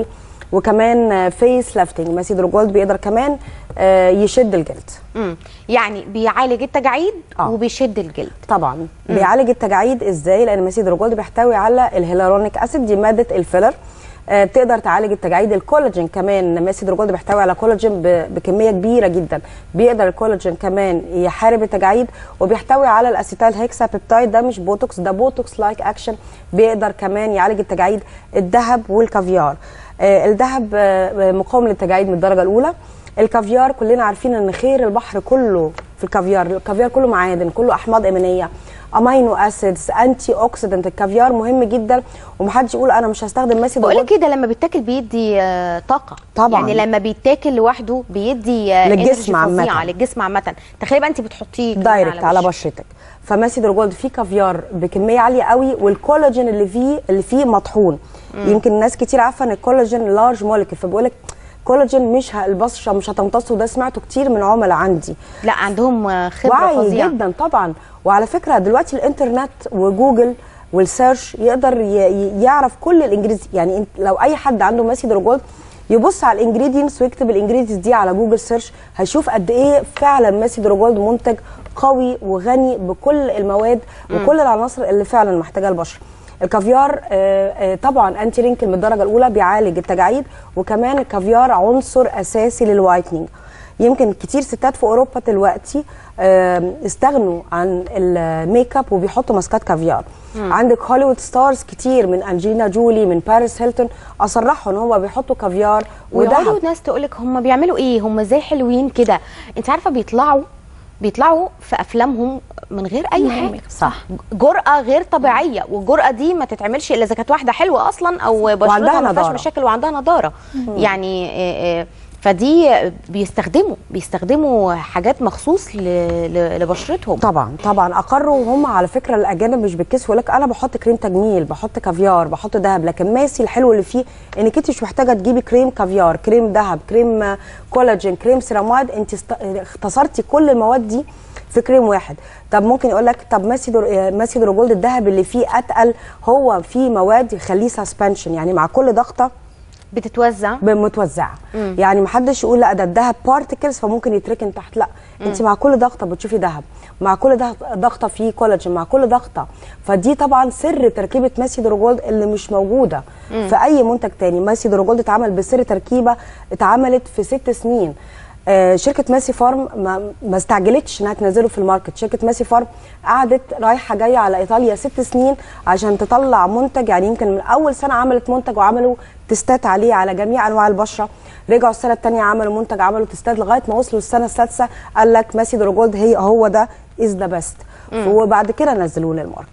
وكمان فيس لافتنج ماسي دروجولد بيقدر كمان آه يشد الجلد مم. يعني بيعالج التجاعيد آه. وبيشد الجلد طبعا بيعالج التجاعيد ازاي لان ماسي دروجولد بيحتوي على الهيلورونيك اسيد دي ماده الفيلر آه، بتقدر تعالج التجاعيد الكولاجين كمان ماسي دروجولد بيحتوي على كولاجين ب- بكميه كبيره جدا بيقدر الكولاجين كمان يحارب التجاعيد وبيحتوي على الاسيتال هيكسا بيبتايد ده مش بوتوكس ده بوتوكس لايك اكشن بيقدر كمان يعالج التجاعيد الذهب والكافيار آه، الذهب آه، مقاوم للتجاعيد من الدرجه الاولى الكافيار كلنا عارفين ان خير البحر كله في الكافيار الكافيار كله معادن كله احماض امينيه امينو اسيدز انتي اوكسيدنت الكافيار مهم جدا ومحدش يقول انا مش هستخدم ماسي بقول دروجولد. كده لما بيتاكل بيدي آه، طاقه طبعاً. يعني لما بيتاكل لوحده بيدي آه، للجسم energy عامة. فظيعة للجسم عامه تخيلي بقى انت بتحطيه كمان دايركت على وشك. بشرتك فماسي دروجولد فيه كافيار بكميه عاليه قوي والكولاجين اللي فيه اللي فيه مطحون يمكن الناس كتير عارفه ان الكولاجين لارج مولكيول فبقول لك كولاجين مش ه- البشره مش هتمتصه ده سمعته كتير من عملاء عندي لا عندهم آه، خبره وعي فظيعه جدا طبعا وعلى فكره دلوقتي الانترنت وجوجل والسيرش يقدر ي- ي- يعرف كل الانجريدينتس يعني انت لو اي حد عنده ماسي دروجولد يبص على الانجريدينتس ويكتب الانجريدينتس دي على جوجل سيرش هيشوف قد ايه فعلا ماسي دروجولد منتج قوي وغني بكل المواد وكل العناصر اللي فعلا محتاجاها البشره الكافيار آه، آه، طبعا انتي رينكل من الدرجه الاولى بيعالج التجاعيد وكمان الكافيار عنصر اساسي للوايتنينج يمكن كتير ستات في اوروبا دلوقتي آم، استغنوا عن الميك اب وبيحطوا ماسكات كافيار عندك هوليوود ستارز كتير من انجلينا جولي من باريس هيلتون اصرحوا ان هو بيحطوا كافيار ويقعدوا ودهب ناس تقول لك هم بيعملوا ايه هم ازاي حلوين كده انت عارفه بيطلعوا بيطلعوا في افلامهم من غير اي حاجه صح جرأة غير طبيعية والجرأة دي ما تتعملش إلا إذا كانت واحدة حلوة أصلا أو بشرتها وعندها ما فيهاش نضارة. مشاكل وعندها نضارة يعني آه، آه، فدي بيستخدموا بيستخدموا حاجات مخصوص ل- ل- لبشرتهم طبعا طبعا اقروا هم على فكره الاجانب مش بالكسف يقول لك انا بحط كريم تجميل بحط كافيار بحط دهب لكن ماسي الحلو اللي فيه انك انت مش محتاجه تجيبي كريم كافيار كريم دهب كريم آه، كولاجين كريم سيراميد انت است- اختصرتي كل المواد دي في كريم واحد طب ممكن يقول لك طب ماسي در... آه، ماسي دروجولد الذهب اللي فيه اتقل هو فيه مواد يخليه سسبنشن يعني مع كل ضغطه بتتوزع متوزعه يعني محدش يقول لا ده الذهب بارتكلز فممكن يتركن تحت لا انت مع كل ضغطه بتشوفي ذهب مع كل ضغط- ضغطه فيه كولاجين مع كل ضغطه فدي طبعا سر تركيبه ماسي دروجولد اللي مش موجوده في اي منتج تاني ماسي دروجولد اتعمل بسر تركيبه اتعملت في ست سنين آه، شركه ماسي فارم ما, ما استعجلتش انها تنزله في الماركت شركه ماسي فارم قعدت رايحه جايه على ايطاليا ست سنين عشان تطلع منتج يعني يمكن من اول سنه عملت منتج وعملوا تستات عليه على جميع انواع البشره رجعوا السنه الثانيه عملوا منتج عملوا تستات لغايه ما وصلوا السنه السادسه قال لك ماسي دروجولد هي هو ده از ذا بيست وبعد كده نزلوه للماركت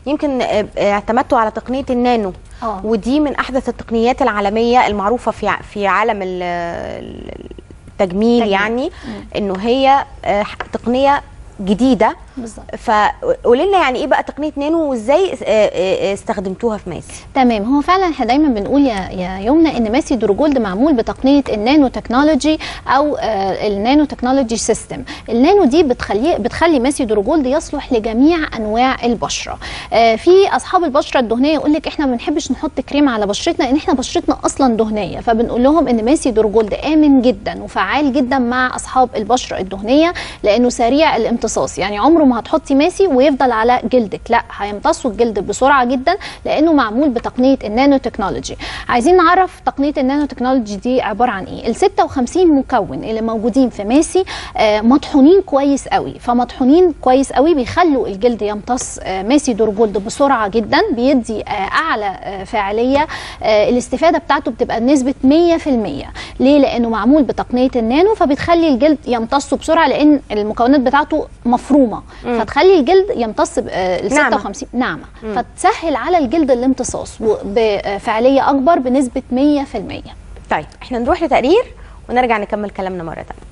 يمكن آه، آه، اعتمدتوا على تقنيه النانو آه. ودي من احدث التقنيات العالميه المعروفه في ع- في عالم ال- ال- التجميل تجميل. يعني انه هي آه، تقنيه جديده بالظبط فقولي لنا يعني ايه بقى تقنيه نانو وازاي آه، آه، استخدمتوها في ماسي تمام هو فعلا احنا دايما بنقول يا يا يمنى ان ماسي دروجولد معمول بتقنيه النانو تكنولوجي او آه النانو تكنولوجي سيستم النانو دي بتخلي بتخلي ماسي دروجولد يصلح لجميع انواع البشره آه في اصحاب البشره الدهنيه يقول لك احنا ما بنحبش نحط كريم على بشرتنا لان احنا بشرتنا اصلا دهنيه فبنقول لهم ان ماسي دروجولد امن جدا وفعال جدا مع اصحاب البشره الدهنيه لانه سريع الامتصاص يعني عمره ما هتحطي ماسي ويفضل على جلدك لا هيمتصوا الجلد بسرعه جدا لانه معمول بتقنيه النانو تكنولوجي عايزين نعرف تقنيه النانو تكنولوجي دي عباره عن ايه ال 56 مكون اللي موجودين في ماسي آه، مطحونين كويس قوي فمطحونين كويس قوي بيخلوا الجلد يمتص آه، ماسي دورجولد بسرعه جدا بيدي آه، اعلى آه، فاعليه آه، الاستفاده بتاعته بتبقى بنسبه 100% ليه لانه معمول بتقنيه النانو فبتخلي الجلد يمتصه بسرعه لان المكونات بتاعته مفرومه فتخلي الجلد يمتص ب- آه، ال ناعمة. 56 ناعمه فتسهل على الجلد الامتصاص و- بفاعليه اكبر بنسبه 100% طيب احنا نروح لتقرير ونرجع نكمل كلامنا مره تانية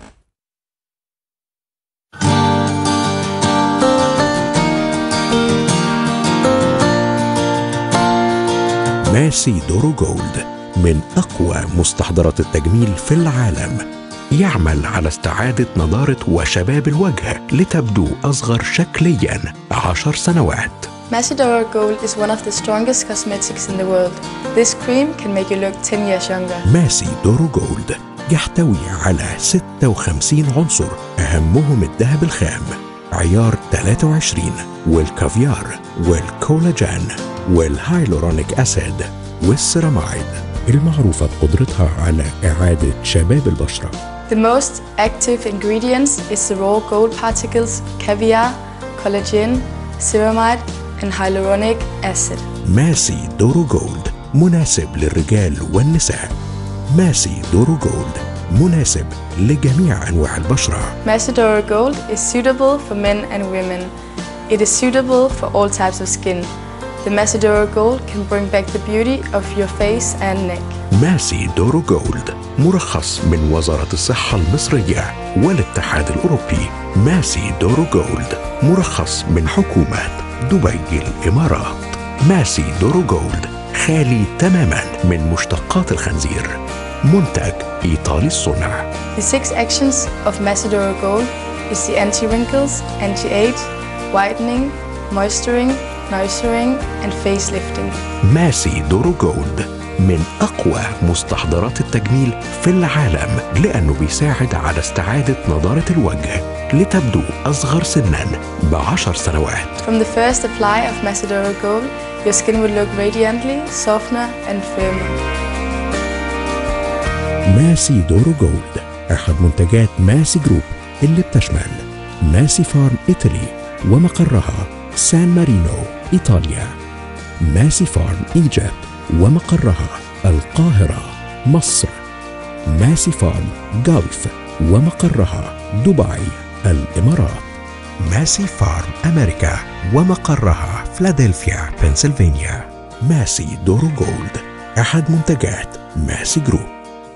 ماسي دورو جولد من أقوى مستحضرات التجميل في العالم يعمل على استعادة نضارة وشباب الوجه لتبدو أصغر شكليا عشر سنوات Macedora Gold is one of the strongest cosmetics in the world. This cream can make you look 10 years younger. ماسي دورو جولد يحتوي على 56 عنصر أهمهم الذهب الخام عيار 23 والكافيار والكولاجين والهايلورونيك أسيد والسيرامايد المعروفة بقدرتها على إعادة شباب البشرة The most active ingredients is the raw gold particles, caviar, collagen, ceramide, and hyaluronic acid. ماسي دورو جولد مناسب للرجال والنساء ماسي دورو جولد مناسب لجميع أنواع البشرة Macedora Gold is suitable for men and women. It is suitable for all types of skin. The Macedora Gold can bring back the beauty of your face and neck. ماسي دورو جولد مرخص من وزارة الصحة المصرية والاتحاد الأوروبي ماسي دورو جولد مرخص من حكومة دبي الإمارات ماسي دورو جولد خالي تماما من مشتقات الخنزير منتج إيطالي الصنع The six actions of Macedora Gold is the anti-wrinkles, anti-age, whitening, moisturing, nourishing, and facelifting. ماسي دورو جولد من أقوى مستحضرات التجميل في العالم لأنه بيساعد على استعادة نضارة الوجه لتبدو أصغر سنا بعشر سنوات From the first apply of Macedora Gold, your skin will look radiantly, softer, and firmer. ماسي دورو جولد أحد منتجات ماسي جروب اللي بتشمل ماسي فارم إيطالي ومقرها سان مارينو إيطاليا ماسي فارم إيجيبت ومقرها القاهرة مصر ماسي فارم جولف ومقرها دبي الإمارات ماسي فارم أمريكا ومقرها فلادلفيا بنسلفانيا ماسي دورو جولد أحد منتجات ماسي جروب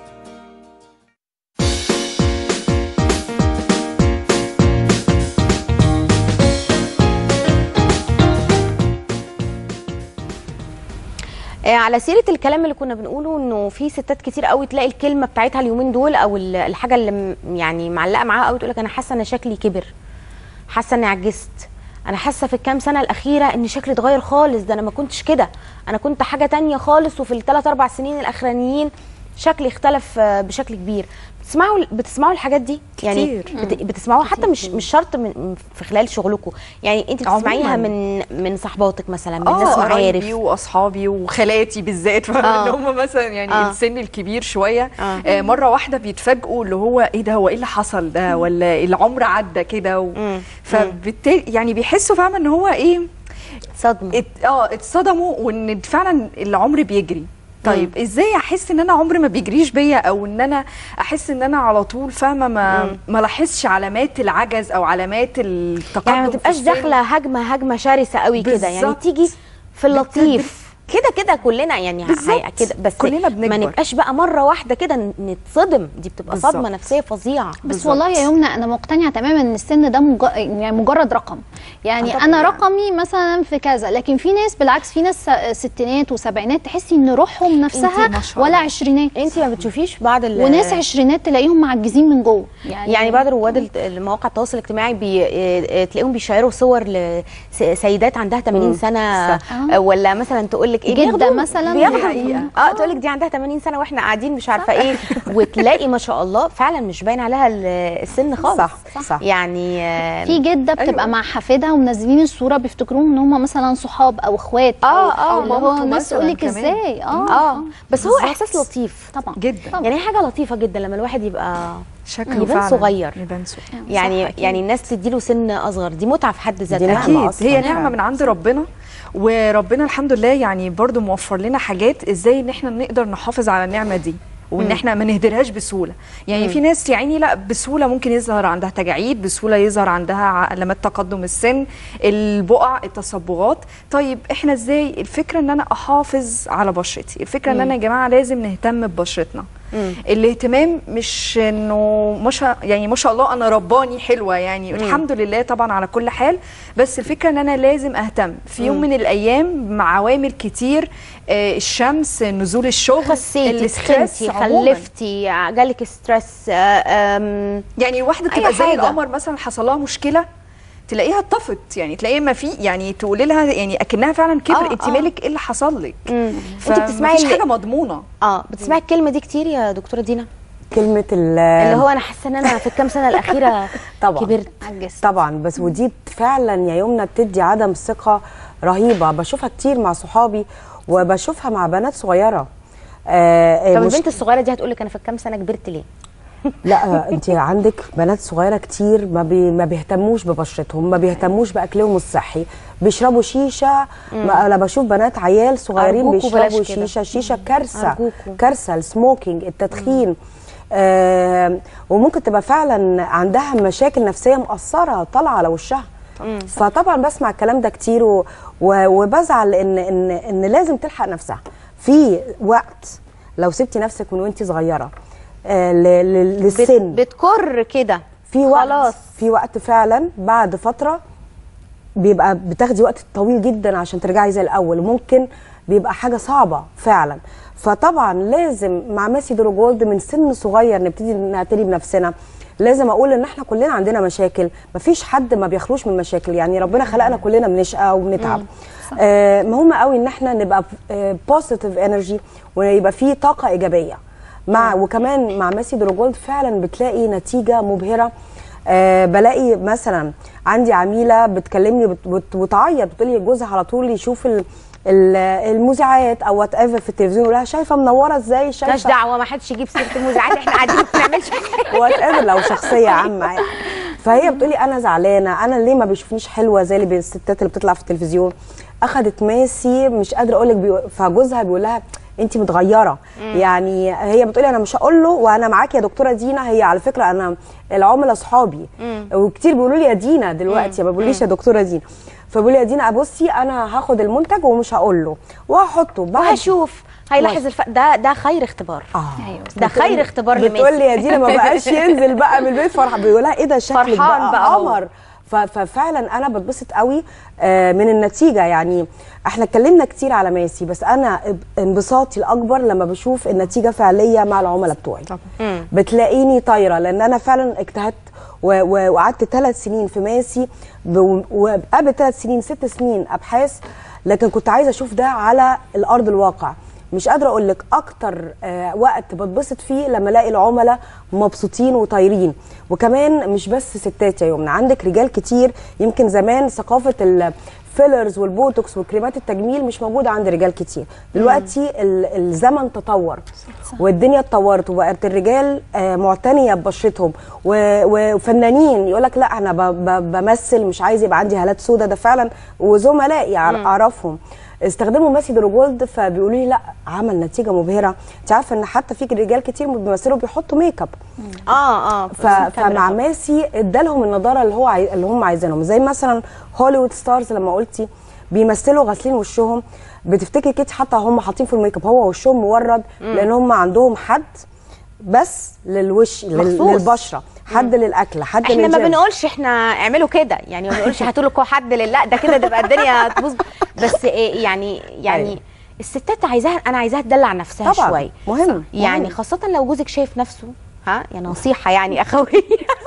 آه، على سيره الكلام اللي كنا بنقوله انه في ستات كتير قوي تلاقي الكلمه بتاعتها اليومين دول او ال- الحاجه اللي م- يعني معلقه معاها قوي تقول لك انا حاسه ان شكلي كبر حاسه اني عجزت انا حاسه في الكام سنه الاخيره ان شكلي اتغير خالص ده انا ما كنتش كده انا كنت حاجه تانية خالص وفي الثلاث اربع سنين الاخرانيين شكلي اختلف آه، بشكل كبير بتسمعوا بتسمعوا الحاجات دي يعني كتير. بت- بتسمعوها حتى مش مش شرط من في خلال شغلكم يعني انت بتسمعيها عموماً. من من صحباتك مثلا من اه ناس معارف قرايبي واصحابي وخالاتي بالذات آه. اللي هم مثلا يعني آه. السن الكبير شويه آه. آه. مره واحده بيتفاجئوا اللي هو ايه ده هو ايه اللي حصل ده ولا العمر عدى كده و... مم. فبالتالي يعني بيحسوا فاهمه ان هو ايه صدمه ات... اه اتصدموا وان فعلا العمر بيجري طيب ازاي احس ان انا عمري ما بيجريش بيا او ان انا احس ان انا على طول فاهمه ما ما لاحظش علامات العجز او علامات التقدم يعني ما في تبقاش السن؟ داخله هجمه هجمه شرسه قوي كده يعني بالظبط. تيجي في اللطيف كده كده كلنا يعني بالظبط. هي- كده بس كلنا ما بنكبر. نبقاش بقى مره واحده كده نتصدم دي بتبقى بالظبط. صدمه نفسيه فظيعه بس والله يا يمنى انا مقتنعه تماما ان السن ده مج... يعني مجرد رقم يعني طبعاً انا يعني. رقمي مثلا في كذا لكن في ناس بالعكس في ناس س- ستينات وسبعينات تحسي ان روحهم نفسها ما شاء ولا الله. عشرينات انت ما بتشوفيش بعض ال- وناس عشرينات تلاقيهم معجزين من جوه يعني يعني بعض رواد الت- المواقع التواصل الاجتماعي بي... اه، تلاقيهم بيشيروا صور لسيدات عندها 80 سنه صح. اه، ولا مثلا تقول لك ايه جدة بياخدوا- مثلاً بياخدوا دي حقيقة. اه تقول لك دي عندها 80 سنه واحنا قاعدين مش عارفه ايه وتلاقي ما شاء الله فعلا مش باين عليها ال- السن خالص صح صح يعني اه، في جده بتبقى أيوة. مع حفيدها ومنزلين الصوره بيفتكروهم ان هم مثلا صحاب او اخوات آه، او آه، أو اللي هو مامته الناس مثلاً تقول لك كمان. ازاي اه اه بس هو بالظبط. احساس لطيف طبعا جدا طبعاً. يعني حاجه لطيفه جدا لما الواحد يبقى شكله يبان فعلا صغير. يبان صغير يعني أكيد. يعني الناس تديله سن اصغر دي متعه في حد ذاتها نعمة اكيد أصلاً هي فعلا. نعمه من عند ربنا وربنا الحمد لله يعني برضو موفر لنا حاجات ازاي ان احنا نقدر نحافظ على النعمه دي وان احنا ما نهدرهاش بسهوله يعني في ناس يا عيني لا بسهوله ممكن يظهر عندها تجاعيد بسهوله يظهر عندها علامات تقدم السن البقع التصبغات طيب احنا ازاي الفكره ان انا احافظ على بشرتي الفكره ان انا يا جماعه لازم نهتم ببشرتنا الاهتمام مش انه مش يعني ما شاء الله انا رباني حلوه يعني الحمد لله طبعا على كل حال بس الفكره ان انا لازم اهتم في يوم من الايام مع عوامل كتير آه الشمس نزول الشغل خسيتي الاسترس تخنتي عموماً. خلفتي جالك ستريس آه، آم، يعني الواحده أي تبقى زي حاجة. القمر مثلا حصل لها مشكله تلاقيها اتطفت يعني تلاقيها ما في يعني تقولي لها يعني اكنها فعلا كبر آه، انت آه. مالك ايه اللي حصل لك انت بتسمعي مفيش اللي- حاجه مضمونه اه بتسمعي الكلمه دي كتير يا دكتوره دينا كلمه ال- اللي هو انا حاسه ان انا في الكام سنه الاخيره طبعا. كبرت عجزت طبعا بس ودي فعلا يا يمنى بتدي عدم ثقه رهيبه بشوفها كتير مع صحابي وبشوفها مع بنات صغيره آه طب مش- البنت الصغيره دي هتقول لك انا في الكام سنه كبرت ليه لا انت عندك بنات صغيره كتير ما, بي ما بيهتموش ببشرتهم ما بيهتموش باكلهم الصحي بيشربوا شيشه ما انا بشوف بنات عيال صغيرين أرجوكوا بلاش بيشربوا كده. شيشه شيشه كارثه أرجوكوا. كارثه السموكينج التدخين آه وممكن تبقى فعلا عندها مشاكل نفسيه مأثره طالعه على وشها فطبعا بسمع الكلام ده كتير و و وبزعل ان ان ان لازم تلحق نفسها في وقت لو سبتي نفسك من وانت صغيره آه ل- ل- بت للسن بتكر كده في وقت خلاص. في وقت فعلا بعد فتره بيبقى بتاخدي وقت طويل جدا عشان ترجعي زي الاول ممكن بيبقى حاجه صعبه فعلا فطبعا لازم مع ميسي درو جولد من سن صغير نبتدي نعتني بنفسنا لازم اقول ان احنا كلنا عندنا مشاكل مفيش حد ما بيخلوش من مشاكل يعني ربنا خلقنا كلنا بنشقى وبنتعب آه مهم قوي ان احنا نبقى بوزيتيف انرجي ويبقى في طاقه ايجابيه مع وكمان مع ميسي درو جولد فعلا بتلاقي نتيجه مبهره آه بلاقي مثلا عندي عميله بتكلمني بت- بت- وتعيط بتقول لي جوزها على طول يشوف ال- ال- المذيعات او وات ايفر في التلفزيون يقول لها شايفه منوره ازاي مالناش شايفه دعوه ما حدش يجيب سيره المذيعات احنا قاعدين ما بنعملش حاجه وات ايفر لو شخصيه عامه يعني فهي بتقولي انا زعلانه انا ليه ما بيشوفنيش حلوه زي اللي بي- الستات اللي بتطلع في التلفزيون اخدت ماسي مش قادره اقول لك بيقول فجوزها بيقول لها انت متغيره يعني هي بتقولي انا مش هقول له وانا معاكي يا دكتوره دينا هي على فكره انا العملاء اصحابي وكتير بيقولوا لي يا دينا دلوقتي ما بيقوليش يا دكتوره دينا فبيقولوا لي يا دينا بصي انا هاخد المنتج ومش هقول له وهحطه بعد وهشوف هيلاحظ الف... ده ده خير اختبار اه ايوه ده خير اختبار بتقول لميسي لي يا دينا ما بقاش ينزل بقى من البيت فرح بيقول لها ايه ده شكلك فرحان بقى, بقى هو. قمر ف- ففعلا انا بتبسط قوي آه، من النتيجه يعني احنا اتكلمنا كتير على ماسي بس انا انبساطي الاكبر لما بشوف النتيجه فعليه مع العملاء بتوعي طبعا. بتلاقيني طايره لان انا فعلا اجتهدت و- و- وقعدت ثلاث سنين في ماسي ب- وقبل ثلاث سنين ست سنين ابحاث لكن كنت عايزه اشوف ده على الارض الواقع مش قادره اقول لك اكتر آه، وقت بتبسط فيه لما الاقي العملاء مبسوطين وطايرين وكمان مش بس ستات يا يمنى عندك رجال كتير يمكن زمان ثقافه الفيلرز والبوتوكس وكريمات التجميل مش موجوده عند رجال كتير دلوقتي ال- الزمن تطور والدنيا اتطورت وبقت الرجال آه، معتنيه ببشرتهم و- و- وفنانين يقول لك لا انا ب- ب- بمثل مش عايز يبقى عندي هالات سودا ده فعلا وزملائي أعر- اعرفهم استخدموا ماسي دروجولد فبيقولوا لي لا عمل نتيجه مبهره انت عارفه ان حتى في رجال كتير بيمثلوا بيحطوا ميك اب اه اه ف... فمع ماسي ادالهم النضاره اللي هو عاي... اللي هم عايزينهم زي مثلا هوليوود ستارز لما قلتي بيمثلوا غاسلين وشهم بتفتكري كده حتى هم حاطين في الميك اب هو وشهم مورد لان هم عندهم حد بس للوش لل... مخصوص. للبشره حد للاكل حد احنا ما للجيم. بنقولش احنا اعملوا كده يعني ما بنقولش هاتوا لكم حد لله ده كده تبقى الدنيا تبوظ بس إيه يعني يعني أيوة. الستات عايزاها انا عايزاها تدلع نفسها طبعا شويه مهم يعني مهم. خاصة لو جوزك شايف نفسه ها يعني نصيحة يعني أخوية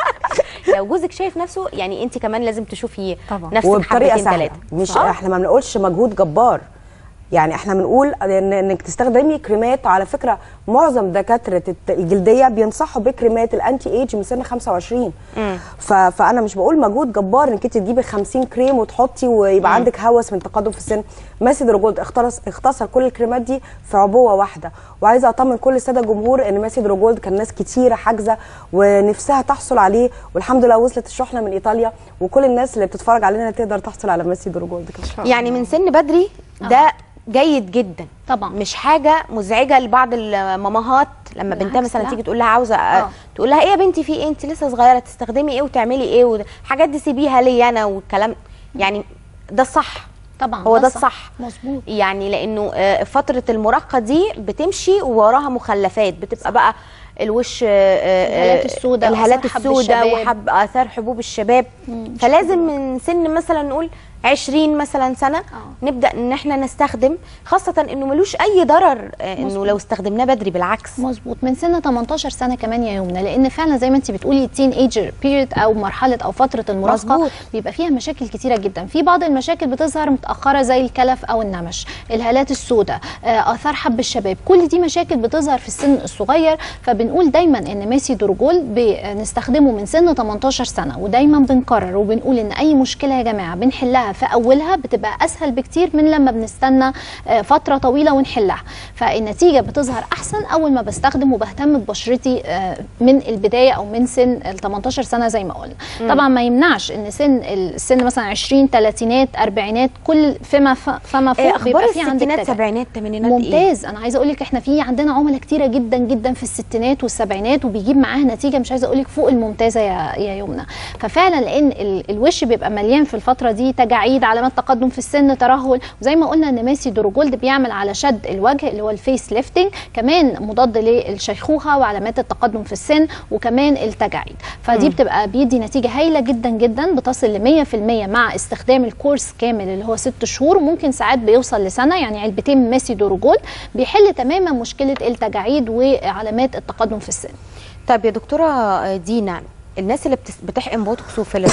لو جوزك شايف نفسه يعني أنت كمان لازم تشوفي طبعا. نفسك وبطريقه حبتين سهله ثلاثة مش آه. احنا ما بنقولش مجهود جبار يعني احنا بنقول ان انك تستخدمي كريمات على فكره معظم دكاتره الت- الجلديه بينصحوا بكريمات الانتي ايج من سن 25 ف... فانا مش بقول مجهود جبار انك انت تجيبي 50 كريم وتحطي ويبقى عندك هوس من تقدم في السن ماسي دروجولد اختصر اختصر كل الكريمات دي في عبوه واحده وعايزه اطمن كل الساده الجمهور ان ماسي دروجولد كان ناس كتيره حاجزه ونفسها تحصل عليه والحمد لله وصلت الشحنه من ايطاليا وكل الناس اللي بتتفرج علينا تقدر تحصل على ماسي دروجولد كده يعني من سن بدري ده جيد جدا طبعا. مش حاجة مزعجة لبعض الماماهات لما بنتها بالعكس، مثلا لا. تيجي تقول لها عاوزة آه. تقول لها ايه يا بنتي في ايه انت لسه صغيرة تستخدمي ايه وتعملي ايه والحاجات دي سيبيها لي انا والكلام يعني ده الصح طبعا هو ده الصح مظبوط يعني لانه آه، فتره المراهقه دي بتمشي ووراها مخلفات بتبقى بقى الوش آه، آه، الهالات السوداء الهالات وآثار حب السوداء الشباب. وحب اثار حبوب الشباب فلازم من سن مثلا نقول 20 مثلا سنه نبدا ان احنا نستخدم خاصه انه ملوش اي ضرر آه، انه مظبوط. لو استخدمناه بدري بالعكس مظبوط من سن 18 سنه كمان يا يمنى لان فعلا زي ما انت بتقولي التين ايجر بيريد او مرحله او فتره المراهقه مظبوط. بيبقى فيها مشاكل كتيره جدا في بعض المشاكل بتظهر متاخره زي الكلف او النمش الهالات السوداء آه، اثار حب الشباب كل دي مشاكل بتظهر في السن الصغير فبنقول دايما ان ميسي دورجول بنستخدمه من سن 18 سنه ودايما بنكرر وبنقول ان اي مشكله يا جماعه بنحلها في اولها بتبقى اسهل بكتير من لما بنستنى آه، فتره طويله ونحلها فالنتيجه بتظهر احسن اول ما بستخدم وبهتم ببشرتي آه، من البدايه او من سن ال 18 سنه زي ما قلنا طبعا ما يمنعش ان سن السن مثلا 20 30 40 كل فيما ف- فما آه، فوق اخبار بيبقى في عندك الستينات تجاعيد. سبعينات ثمانينات ايه ممتاز انا عايزه اقول لك احنا في عندنا عملاء كتيره جدا جدا في الستينات والسبعينات وبيجيب معاها نتيجه مش عايزه اقول لك فوق الممتازه يا يا يمنى ففعلا لان ال- الوش بيبقى مليان في الفتره دي تجاعيد علامات تقدم في السن ترهل وزي ما قلنا ان ماسي دروجولد بيعمل على شد الوجه اللي هو الفيس ليفتنج كمان مضاد للشيخوخه وعلامات التقدم في السن وكمان التجاعيد فدي بتبقى بيدي نتيجه هايله جدا جدا بتصل ل 100% مع استخدام الكورس كامل اللي هو ست شهور وممكن ساعات بيوصل لسنه يعني علبتين من ماسي دروجولد بيحل تماما مشكله التجاعيد وعلامات التقدم في السن طيب يا دكتوره دينا الناس اللي بتس- بتحقن بوتوكس وفيلر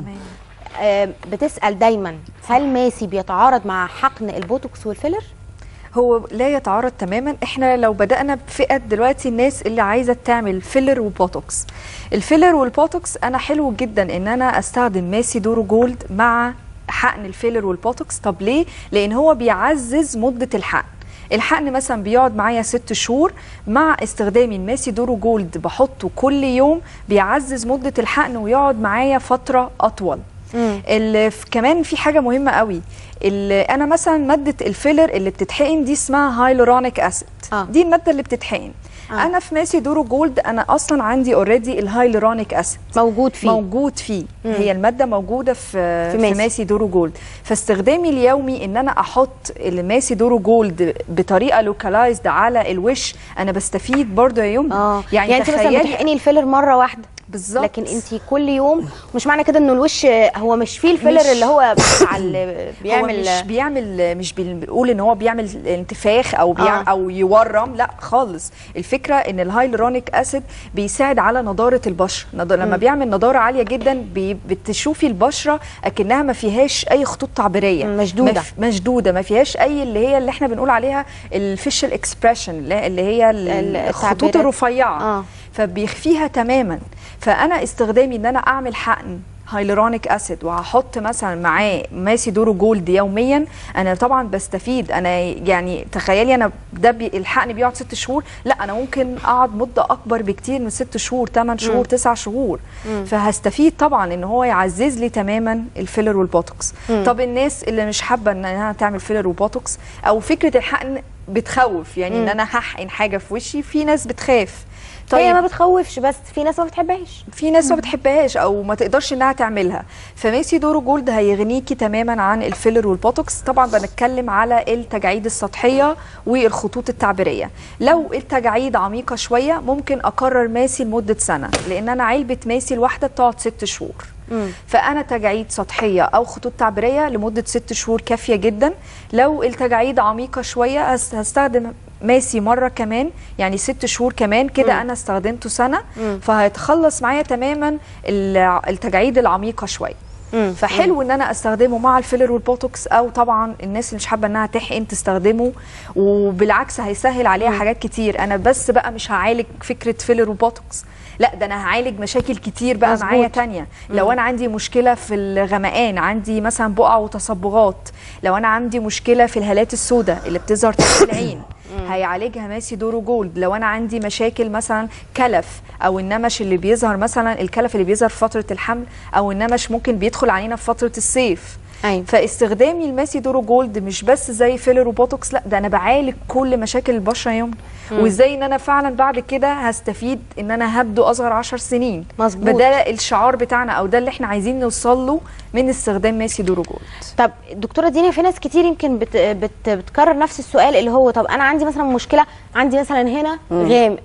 آه، بتسال دايما هل ماسي بيتعارض مع حقن البوتوكس والفيلر هو لا يتعارض تماما احنا لو بدأنا بفئة دلوقتي الناس اللي عايزة تعمل فيلر وبوتوكس الفيلر والبوتوكس انا حلو جدا ان انا استخدم ماسي دورو جولد مع حقن الفيلر والبوتوكس طب ليه لان هو بيعزز مدة الحقن الحقن مثلا بيقعد معايا ست شهور مع استخدامي الماسي دورو جولد بحطه كل يوم بيعزز مدة الحقن ويقعد معايا فترة أطول ال- ف- كمان في حاجه مهمه قوي ال- انا مثلا ماده الفيلر اللي بتتحقن دي اسمها هايلورونيك اسيد آه. دي الماده اللي بتتحقن آه. انا في ماسي دورو جولد انا اصلا عندي اوريدي الهايلورونيك اسيد موجود فيه موجود فيه هي الماده موجوده في في في ماسي. ماسي, ماسي دورو جولد فاستخدامي اليومي ان انا احط الماسي دورو جولد بطريقه لوكالايزد على الوش انا بستفيد برضه يا يوم اه يعني, يعني انت مثلا تخيلي بتحقني الفيلر مره واحده بالظبط لكن انت كل يوم مش معنى كده انه الوش هو مش فيه الفيلر مش- اللي هو بتاع اللي بيعمل بيعمل هو مش بيعمل مش بنقول ان هو بيعمل انتفاخ او بيعمل آه. آه. او يورم لا خالص الفكره ان الهايلورونيك اسيد بيساعد على نضاره البشره نض... لما بيعمل نضاره عاليه جدا بي... بتشوفي البشره اكنها ما فيهاش اي خطوط تعبيريه مشدودة. ما ف... مشدوده ما فيهاش اي اللي هي اللي احنا بنقول عليها الفيشل اكسبريشن اللي هي ال- ال- الخطوط التعبيرات. الرفيعه آه. فبيخفيها تماما فانا استخدامي ان انا اعمل حقن هايلورونيك اسيد وهحط مثلا معاه ماسي دورو جولد يوميا انا طبعا بستفيد انا يعني تخيلي انا ده بي الحقن بيقعد ست شهور لا انا ممكن اقعد مده اكبر بكتير من ست شهور 8 شهور 9 شهور فهستفيد طبعا ان هو يعزز لي تماما الفيلر والبوتوكس طب الناس اللي مش حابه انها تعمل فيلر وبوتوكس او فكره الحقن بتخوف يعني ان انا هحقن حاجه في وشي في ناس بتخاف هي ما بتخوفش بس في ناس ما بتحبهاش في ناس ما بتحبهاش او ما تقدرش انها تعملها فميسي دورو جولد هيغنيكي تماما عن الفيلر والبوتوكس طبعا بنتكلم على التجاعيد السطحيه والخطوط التعبيريه لو التجاعيد عميقه شويه ممكن اكرر ماسي لمده سنه لان انا علبه ماسي الواحده بتقعد ست شهور فانا تجاعيد سطحيه او خطوط تعبيريه لمده ست شهور كافيه جدا لو التجاعيد عميقه شويه هس- هستخدم ماسي مره كمان يعني ست شهور كمان كده انا استخدمته سنه فهيتخلص معايا تماما ال- التجاعيد العميقه شويه فحلو ان انا استخدمه مع الفيلر والبوتوكس او طبعا الناس اللي مش حابه انها تحقن تستخدمه وبالعكس هيسهل عليها حاجات كتير انا بس بقى مش هعالج فكره فيلر وبوتوكس لا ده انا هعالج مشاكل كتير بقى مظبوط. معايا تانية لو انا عندي مشكله في الغمقان عندي مثلا بقع وتصبغات لو انا عندي مشكله في الهالات السوداء اللي بتظهر تحت العين هيعالجها ماسي دورو جولد لو انا عندي مشاكل مثلا كلف او النمش اللي بيظهر مثلا الكلف اللي بيظهر في فتره الحمل او النمش ممكن بيدخل علينا في فتره الصيف أيوة. فاستخدامي الماسي دورو جولد مش بس زي فيلر وبوتوكس لا ده انا بعالج كل مشاكل البشره يوم وازاي ان انا فعلا بعد كده هستفيد ان انا هبدو اصغر 10 سنين مظبوط. فده الشعار بتاعنا او ده اللي احنا عايزين نوصل له من استخدام ماسي دورو جولد طب دكتوره دينا في ناس كتير يمكن بت بت بتكرر نفس السؤال اللي هو طب انا عندي مثلا مشكله عندي مثلا هنا غامق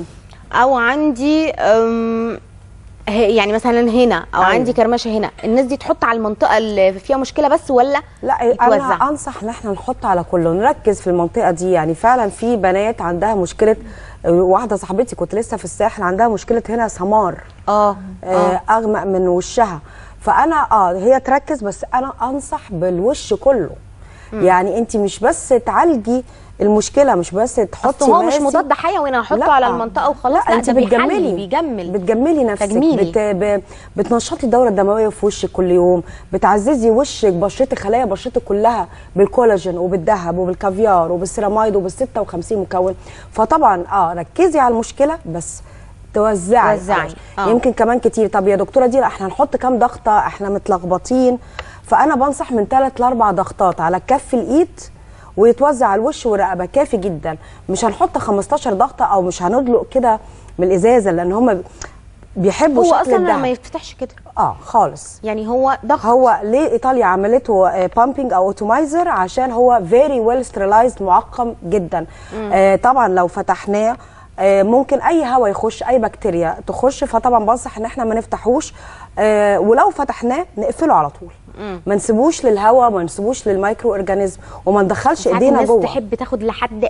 او عندي أم، ه- يعني مثلا هنا او أيوة. عندي كرمشه هنا الناس دي تحط على المنطقه اللي فيها مشكله بس ولا لا يتوزع؟ انا انصح ان احنا نحط على كله نركز في المنطقه دي يعني فعلا في بنات عندها مشكله واحده صاحبتي كنت لسه في الساحل عندها مشكله هنا سمار اه آه اغمق من وشها فانا اه هي تركز بس انا انصح بالوش كله يعني انت مش بس تعالجي المشكله مش بس تحطي اصل هو مش ماسي. مضاد حيوي انا هحطه لا. على المنطقه وخلاص لا, انت ده بيحلي، بتجملي بيجمل بتجملي نفسك تجميلي. بت... ب... بتنشطي الدوره الدمويه في وشك كل يوم بتعززي وشك بشرتك خلايا بشرتك كلها بالكولاجين وبالذهب وبالكافيار وبالسيراميد وبال 56 مكون فطبعا اه ركزي على المشكله بس توزعي توزعي. خلاص. آه. يمكن كمان كتير طب يا دكتوره دي احنا هنحط كام ضغطه احنا متلخبطين فانا بنصح من ثلاث لاربع ضغطات على كف الايد ويتوزع على الوش والرقبه كافي جدا مش هنحط 15 ضغطه او مش هندلق كده من الازازه لان هم بيحبوا هو شكل اصلا الدهب ما يفتحش كده اه خالص يعني هو ضغط هو ليه ايطاليا عملته بامبنج او اوتومايزر عشان هو فيري ويل سترلايزد معقم جدا آه طبعا لو فتحناه آه ممكن اي هواء يخش اي بكتيريا تخش فطبعا بنصح ان احنا ما نفتحوش آه ولو فتحناه نقفله على طول ما نسيبوش للهواء ما نسيبوش للمايكرو اورجانيزم وما ندخلش ساعات ايدينا الناس جوه تحب تاخد لحد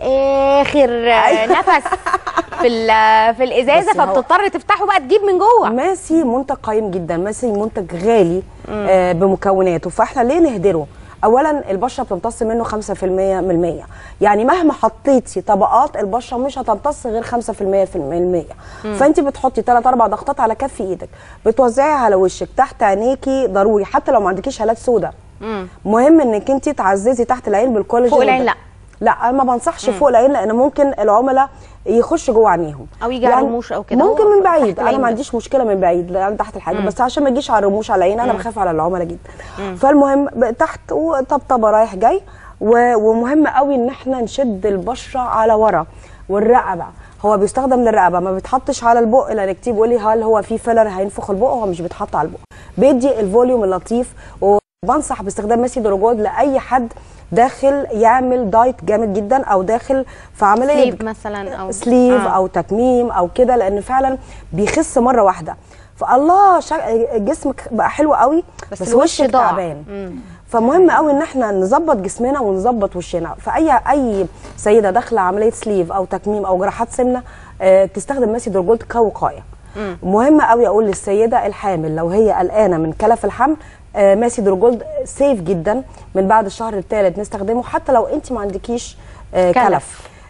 اخر آه، نفس في ال- في الازازه بس هو- فبتضطر تفتحه بقى تجيب من جوه ماسي منتج قيم جدا ماسي منتج غالي آه بمكوناته فاحنا ليه نهدره اولا البشره بتمتص منه 5% من المية يعني مهما حطيتي طبقات البشره مش هتمتص غير 5% في المية فانت بتحطي 3 4 ضغطات على كف ايدك بتوزعيها على وشك تحت عينيكي ضروري حتى لو ما عندكيش هالات سوداء مهم انك انت تعززي تحت العين بالكولاجين فوق العين وده. لا. لا انا ما بنصحش فوق العين لان ممكن العملاء يخش جوه عينيهم أو يجي على الرموش أو كده. ممكن هو من تحت بعيد انا العين ما بس. عنديش مشكله من بعيد لان تحت الحاجه بس عشان ما يجيش على الرموش على العين انا بخاف على العملاء جدا فالمهم ب- تحت وطبطبه رايح جاي و- ومهم قوي ان احنا نشد البشره على ورا والرقبه هو بيستخدم للرقبه ما بيتحطش على البق لان كتير بيقول لي هل هو في فيلر هينفخ البق هو مش بيتحط على البق بيدي الفوليوم اللطيف وبنصح باستخدام ماسي دروجود لاي حد داخل يعمل دايت جامد جدا او داخل في عمليه سليب مثلا او سليف آه. او تكميم او كده لان فعلا بيخس مره واحده فالله شا... جسمك بقى حلو قوي بس بس, الوش وشك ضاع. تعبان فمهم قوي ان احنا نظبط جسمنا ونظبط وشنا فاي اي سيده داخله عمليه سليف او تكميم او جراحات سمنه آه، تستخدم ماسي دورجولد كوقايه مهم قوي اقول للسيده الحامل لو هي قلقانه من كلف الحمل آه، ماسي دورجولد سيف جدا من بعد الشهر الثالث نستخدمه حتى لو انت ما عندكيش آه، كلف. كلف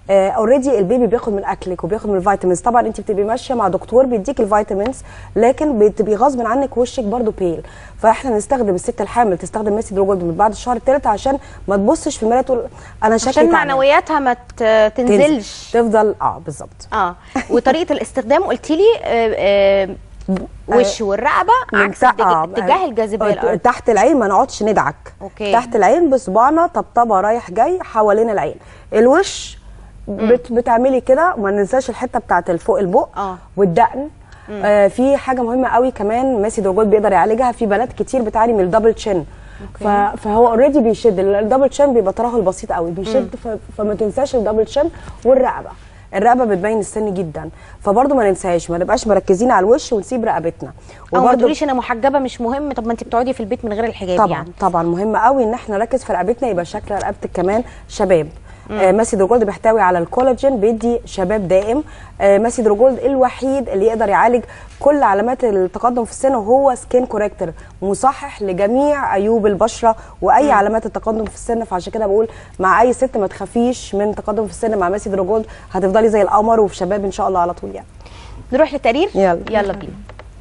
اوريدي البيبي بياخد من اكلك وبياخد من الفيتامينز طبعا انت بتبقي ماشيه مع دكتور بيديك الفيتامينز لكن بتبقي غصب عنك وشك برضو بيل فاحنا نستخدم الست الحامل تستخدم ماسي دروجولد من بعد الشهر الثالث عشان ما تبصش في المرايه تقول انا شكلي عشان تعبان. معنوياتها ما ت- تنزلش تفضل اه بالظبط اه وطريقه الاستخدام قلت لي آه، آه، وش والرقبه من عكس تحت- الاتجاه- آه، اتجاه الجاذبيه آه، الارض تحت العين ما نقعدش ندعك أوكي. تحت العين بصباعنا طبطبه رايح جاي حوالين العين الوش بت بتعملي كده وما ننساش الحته بتاعت الفوق البق آه. والدقن آه في حاجه مهمه قوي كمان ماسي دروجول بيقدر يعالجها في بنات كتير بتعاني من الدبل تشين ف- فهو اوريدي بيشد الدبل تشين بيبقى ترهل بسيط قوي بيشد ف- فما تنساش الدبل تشين والرقبه الرقبه بتبين السن جدا فبرضه ما ننساهاش ما نبقاش مركزين على الوش ونسيب رقبتنا او ما وبرضه- تقوليش انا محجبه مش مهم طب ما انت بتقعدي في البيت من غير الحجاب طبعا يعني طبعا مهم قوي ان احنا نركز في رقبتنا يبقى شكل رقبتك كمان شباب آه ماسي دروجولد بيحتوي على الكولاجين بيدي شباب دائم آه ماسي دروجولد الوحيد اللي يقدر يعالج كل علامات التقدم في السن وهو سكين كوريكتور مصحح لجميع عيوب البشره واي علامات التقدم في السن فعشان كده بقول مع اي ست ما تخافيش من تقدم في السن مع ماسي دروجولد هتفضلي زي القمر وفي شباب ان شاء الله على طول يعني نروح للتقرير يلا. يلا بينا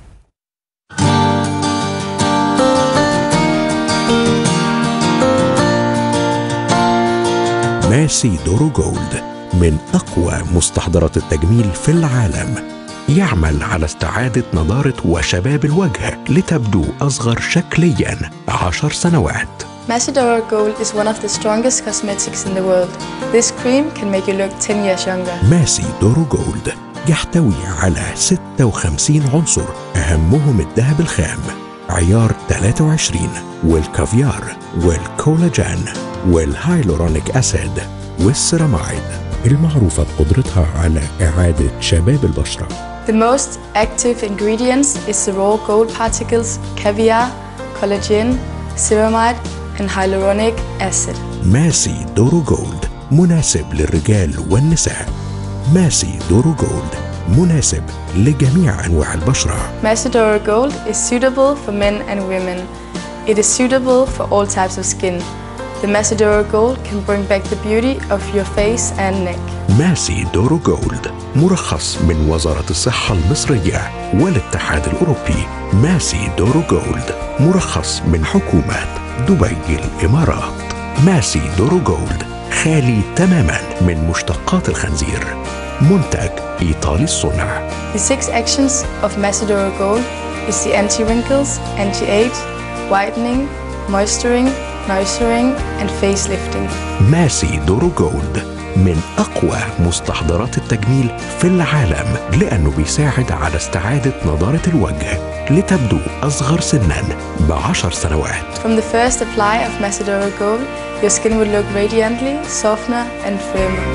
ماسي دورو جولد من أقوى مستحضرات التجميل في العالم يعمل على استعادة نضارة وشباب الوجه لتبدو أصغر شكليا عشر سنوات Macedora Gold is one of the strongest cosmetics in the world. This cream can make you look 10 years younger. ماسي دورو جولد يحتوي على 56 عنصر أهمهم الذهب الخام عيار 23 والكافيار والكولاجين والهايلورونيك أسيد والسيرامايد المعروفة بقدرتها على إعادة شباب البشرة The most active ingredients is the raw gold particles, caviar, collagen, ceramide, and hyaluronic acid. ماسي دورو جولد مناسب للرجال والنساء ماسي دورو جولد مناسب لجميع أنواع البشرة Macedora Gold is suitable for men and women. It is suitable for all types of skin. The Macedora Gold can bring back the beauty of your face and neck. ماسي دورو جولد مرخص من وزارة الصحة المصرية والاتحاد الأوروبي ماسي دورو جولد مرخص من حكومة دبي الإمارات ماسي دورو جولد خالي تماما من مشتقات الخنزير منتج إيطالي الصنع The six actions of Macedora Gold is the anti-wrinkles, anti-age, whitening, moisturing, nourishing, and facelifting. ماسي دورو جولد من أقوى مستحضرات التجميل في العالم لأنه بيساعد على استعادة نضارة الوجه لتبدو أصغر سنا بعشر سنوات From the first apply of Macedora Gold, your skin will look radiantly, softer, and firmer.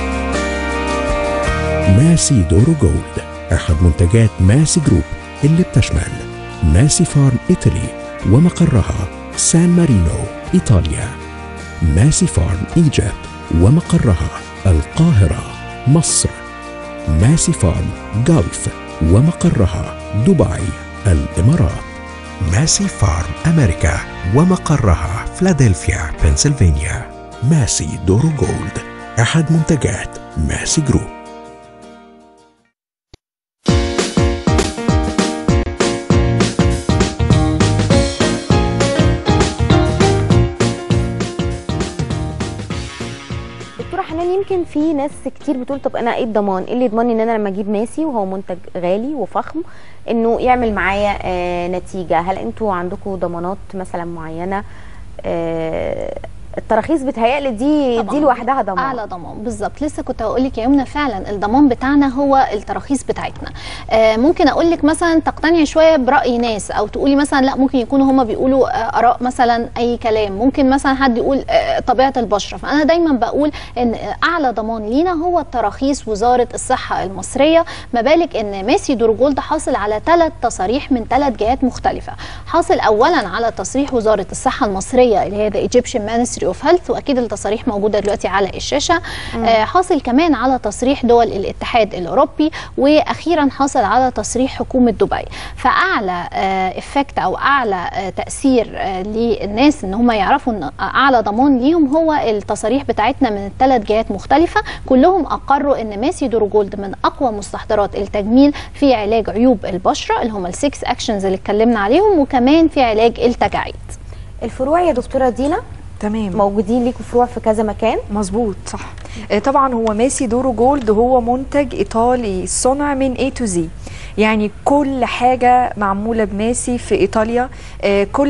ماسي دورو جولد أحد منتجات ماسي جروب اللي بتشمل ماسي فارم إيطالي ومقرها سان مارينو إيطاليا ماسي فارم إيجيبت ومقرها القاهرة مصر ماسي فارم جولف ومقرها دبي الإمارات ماسي فارم أمريكا ومقرها فلادلفيا بنسلفانيا ماسي دورو جولد أحد منتجات ماسي جروب دكتوره حنان يمكن في ناس كتير بتقول طب انا ايه الضمان ايه اللي يضمني ان انا لما اجيب ماسي وهو منتج غالي وفخم انه يعمل معايا آه نتيجه هل انتوا عندكم ضمانات مثلا معينه آه التراخيص بتهيألي دي طبعاً. دي لوحدها ضمان اعلى ضمان بالظبط لسه كنت هقول لك يا يمنى فعلا الضمان بتاعنا هو التراخيص بتاعتنا آه ممكن اقول لك مثلا تقتنعي شويه براي ناس او تقولي مثلا لا ممكن يكونوا هم بيقولوا آه اراء مثلا اي كلام ممكن مثلا حد يقول آه طبيعه البشره فانا دايما بقول ان اعلى ضمان لينا هو تراخيص وزاره الصحه المصريه ما بالك ان ميسي دورجولد حاصل على ثلاث تصاريح من ثلاث جهات مختلفه حاصل اولا على تصريح وزاره الصحه المصريه اللي هي ذا ايجيبشن مانستري مينستري اوف هيلث واكيد التصاريح موجوده دلوقتي على الشاشه آه حاصل كمان على تصريح دول الاتحاد الاوروبي واخيرا حصل على تصريح حكومه دبي فاعلى افكت او اعلى آه تاثير آه للناس ان هم يعرفوا ان اعلى ضمان ليهم هو التصاريح بتاعتنا من الثلاث جهات مختلفه كلهم اقروا ان ماسي دورو جولد من اقوى مستحضرات التجميل في علاج عيوب البشره اللي هم السكس اكشنز اللي اتكلمنا عليهم وكمان في علاج التجاعيد الفروع يا دكتوره دينا تمام موجودين ليكوا فروع في كذا مكان مظبوط صح آه، طبعا هو ماسي دورو جولد هو منتج ايطالي صنع من A to Z يعني كل حاجة معمولة بماسي في إيطاليا آه، كل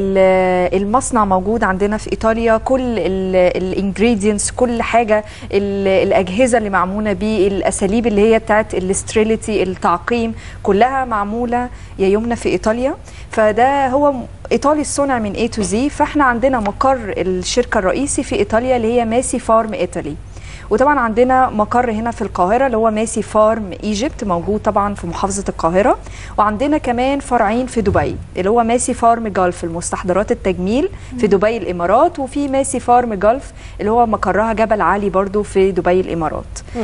ال- المصنع موجود عندنا في إيطاليا كل الانجريدينتس كل حاجة ال- الأجهزة اللي معمولة بيه الأساليب اللي هي بتاعت الاستريليتي التعقيم كلها معمولة يا يمنى في إيطاليا فده هو م- ايطالي الصنع من A to Z فاحنا عندنا مقر الشركه الرئيسي في ايطاليا اللي هي ماسي فارم ايطالي وطبعا عندنا مقر هنا في القاهره اللي هو ماسي فارم ايجيبت موجود طبعا في محافظه القاهره وعندنا كمان فرعين في دبي اللي هو ماسي فارم جولف المستحضرات التجميل في دبي الامارات وفي ماسي فارم جولف اللي هو مقرها جبل علي برضو في دبي الامارات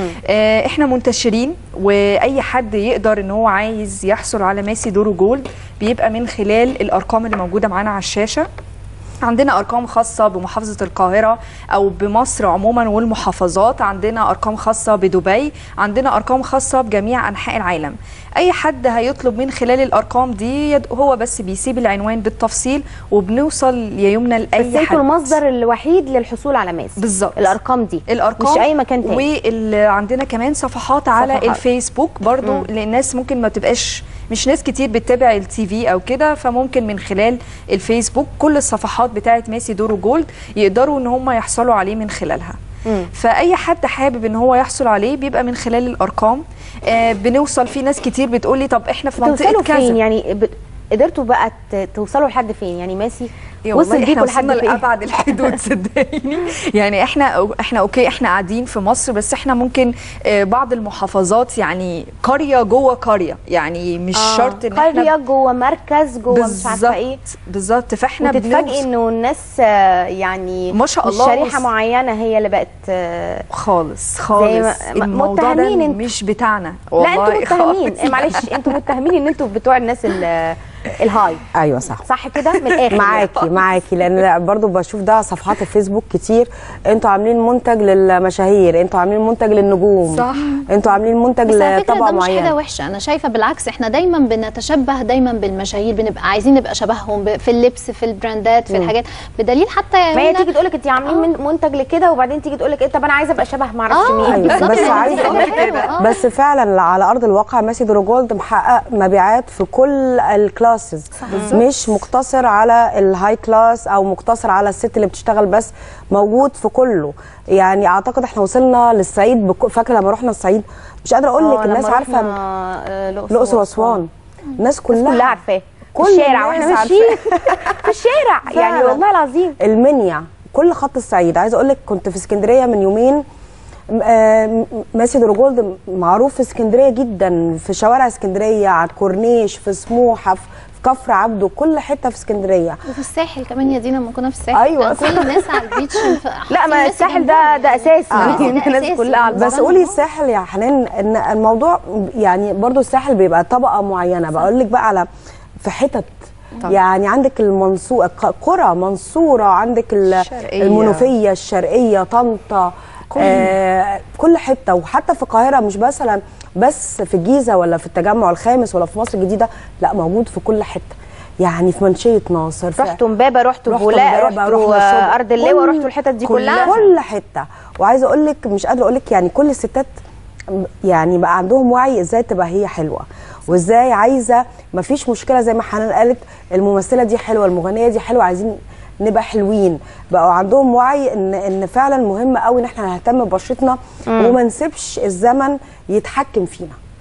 آه احنا منتشرين واي حد يقدر ان هو عايز يحصل على ماسي دورو جولد بيبقى من خلال الارقام اللي موجوده معانا على الشاشه عندنا ارقام خاصه بمحافظه القاهره او بمصر عموما والمحافظات عندنا ارقام خاصه بدبي عندنا ارقام خاصه بجميع انحاء العالم اي حد هيطلب من خلال الارقام دي يد- هو بس بيسيب العنوان بالتفصيل وبنوصل يا يمنى لاي بس انتوا حد المصدر الوحيد للحصول على ماس بالظبط الارقام دي الارقام مش اي مكان تاني وعندنا كمان صفحات على صفحات. الفيسبوك برضو مم. للناس ممكن ما تبقاش مش ناس كتير بتتابع التي في او كده فممكن من خلال الفيسبوك كل الصفحات بتاعه ميسي دورو جولد يقدروا ان هم يحصلوا عليه من خلالها مم. فاي حد حابب ان هو يحصل عليه بيبقى من خلال الارقام آه بنوصل في ناس كتير بتقول لي طب احنا في منطقه توصلوا كذا فين يعني ب... قدرتوا بقى ت- توصلوا لحد فين يعني ماسي يا وصل والله احنا بيكوا لحد وصلنا فين لابعد الحدود صدقيني يعني احنا احنا اوكي احنا قاعدين في مصر بس احنا ممكن آه، بعض المحافظات يعني قريه جوه قريه يعني مش آه، شرط ان قريه احنا جوه مركز جوه مش عارفه ايه بالظبط فاحنا وتتفاجئي بنوصل- انه الناس آه، يعني ما شاء مش الله شريحه وص- معينه هي اللي بقت آه، خالص زي خالص ما- الموضوع ده متهمين انتوا. مش بتاعنا لا والله انتوا متهمين خالص. معلش انتوا متهمين ان انتوا بتوع الناس ال- الهاي ايوه صح صح كده من الاخر معاكي معاكي لان برضو بشوف ده على صفحات الفيسبوك كتير انتوا عاملين منتج للمشاهير انتوا عاملين منتج للنجوم صح. انتوا عاملين منتج بس على فكره لطبقه ده مش حاجه معينه وحشه انا شايفه بالعكس احنا دايما بنتشبه دايما بالمشاهير بنبقى عايزين نبقى شبههم ب- في اللبس في البراندات في الحاجات بدليل حتى ما هي يعني تيجي تقول لك انت عاملين من- منتج لكده وبعدين تيجي تقول لك ايه طب انا عايزه ابقى شبه ما اعرفش اه مين أيوة، بالظبط بس يعني دي عايزة حاجة أقول حلوة، آه. بس فعلا على ارض الواقع ماسي درو جولد محقق مبيعات في كل الكلاسز مش مقتصر على الهاي كلاس او مقتصر على الست اللي بتشتغل بس موجود في كله يعني اعتقد احنا وصلنا للصعيد بك... فاكره لما رحنا الصعيد مش قادره اقول لك آه، الناس لما عارفه رحنا، آه، الاقصر واسوان الناس كلها الناس كلها عارفاه كل في الشارع واحنا الناس ماشيين في الشارع يعني فعلا. والله العظيم المنيا كل خط الصعيد عايزه اقول لك كنت في اسكندريه من يومين م- آه، م- ماسي دروجولد معروف في اسكندريه جدا في شوارع اسكندريه على الكورنيش في سموحه في في كفر عبده كل حته في اسكندريه وفي الساحل كمان يا دينا لما كنا في الساحل أيوة. كان كل الناس على البيتش لا ما الساحل ده ده اساسي آه، ده الناس أساسي. كلها على بس البحر. قولي الساحل يا حنان ان الموضوع يعني برضو الساحل بيبقى طبقه معينه بقول لك بقى على في حتت يعني عندك المنصورة قرى منصورة عندك ال- الشرقية. المنوفية الشرقية طنطا كل, آه كل حتة وحتى في القاهرة مش مثلا بس في الجيزة ولا في التجمع الخامس ولا في مصر الجديدة لا موجود في كل حتة يعني في منشية ناصر في رحتوا امبابه رحتوا رحتوا بولاق امبابة، رحتوا رحنا آه، شبرا. ارض اللواء كل- رحتوا الحتت دي كل- كلها كل حته وعايزه اقول لك مش قادره اقول لك يعني كل الستات م- يعني بقى عندهم وعي ازاي تبقى هي حلوه وازاي عايزه ما فيش مشكله زي ما حنان قالت الممثله دي حلوه المغنيه دي حلوه عايزين نبقى حلوين بقوا عندهم وعي ان ان فعلا مهم قوي ان احنا نهتم ببشرتنا وما نسيبش الزمن يتحكم فينا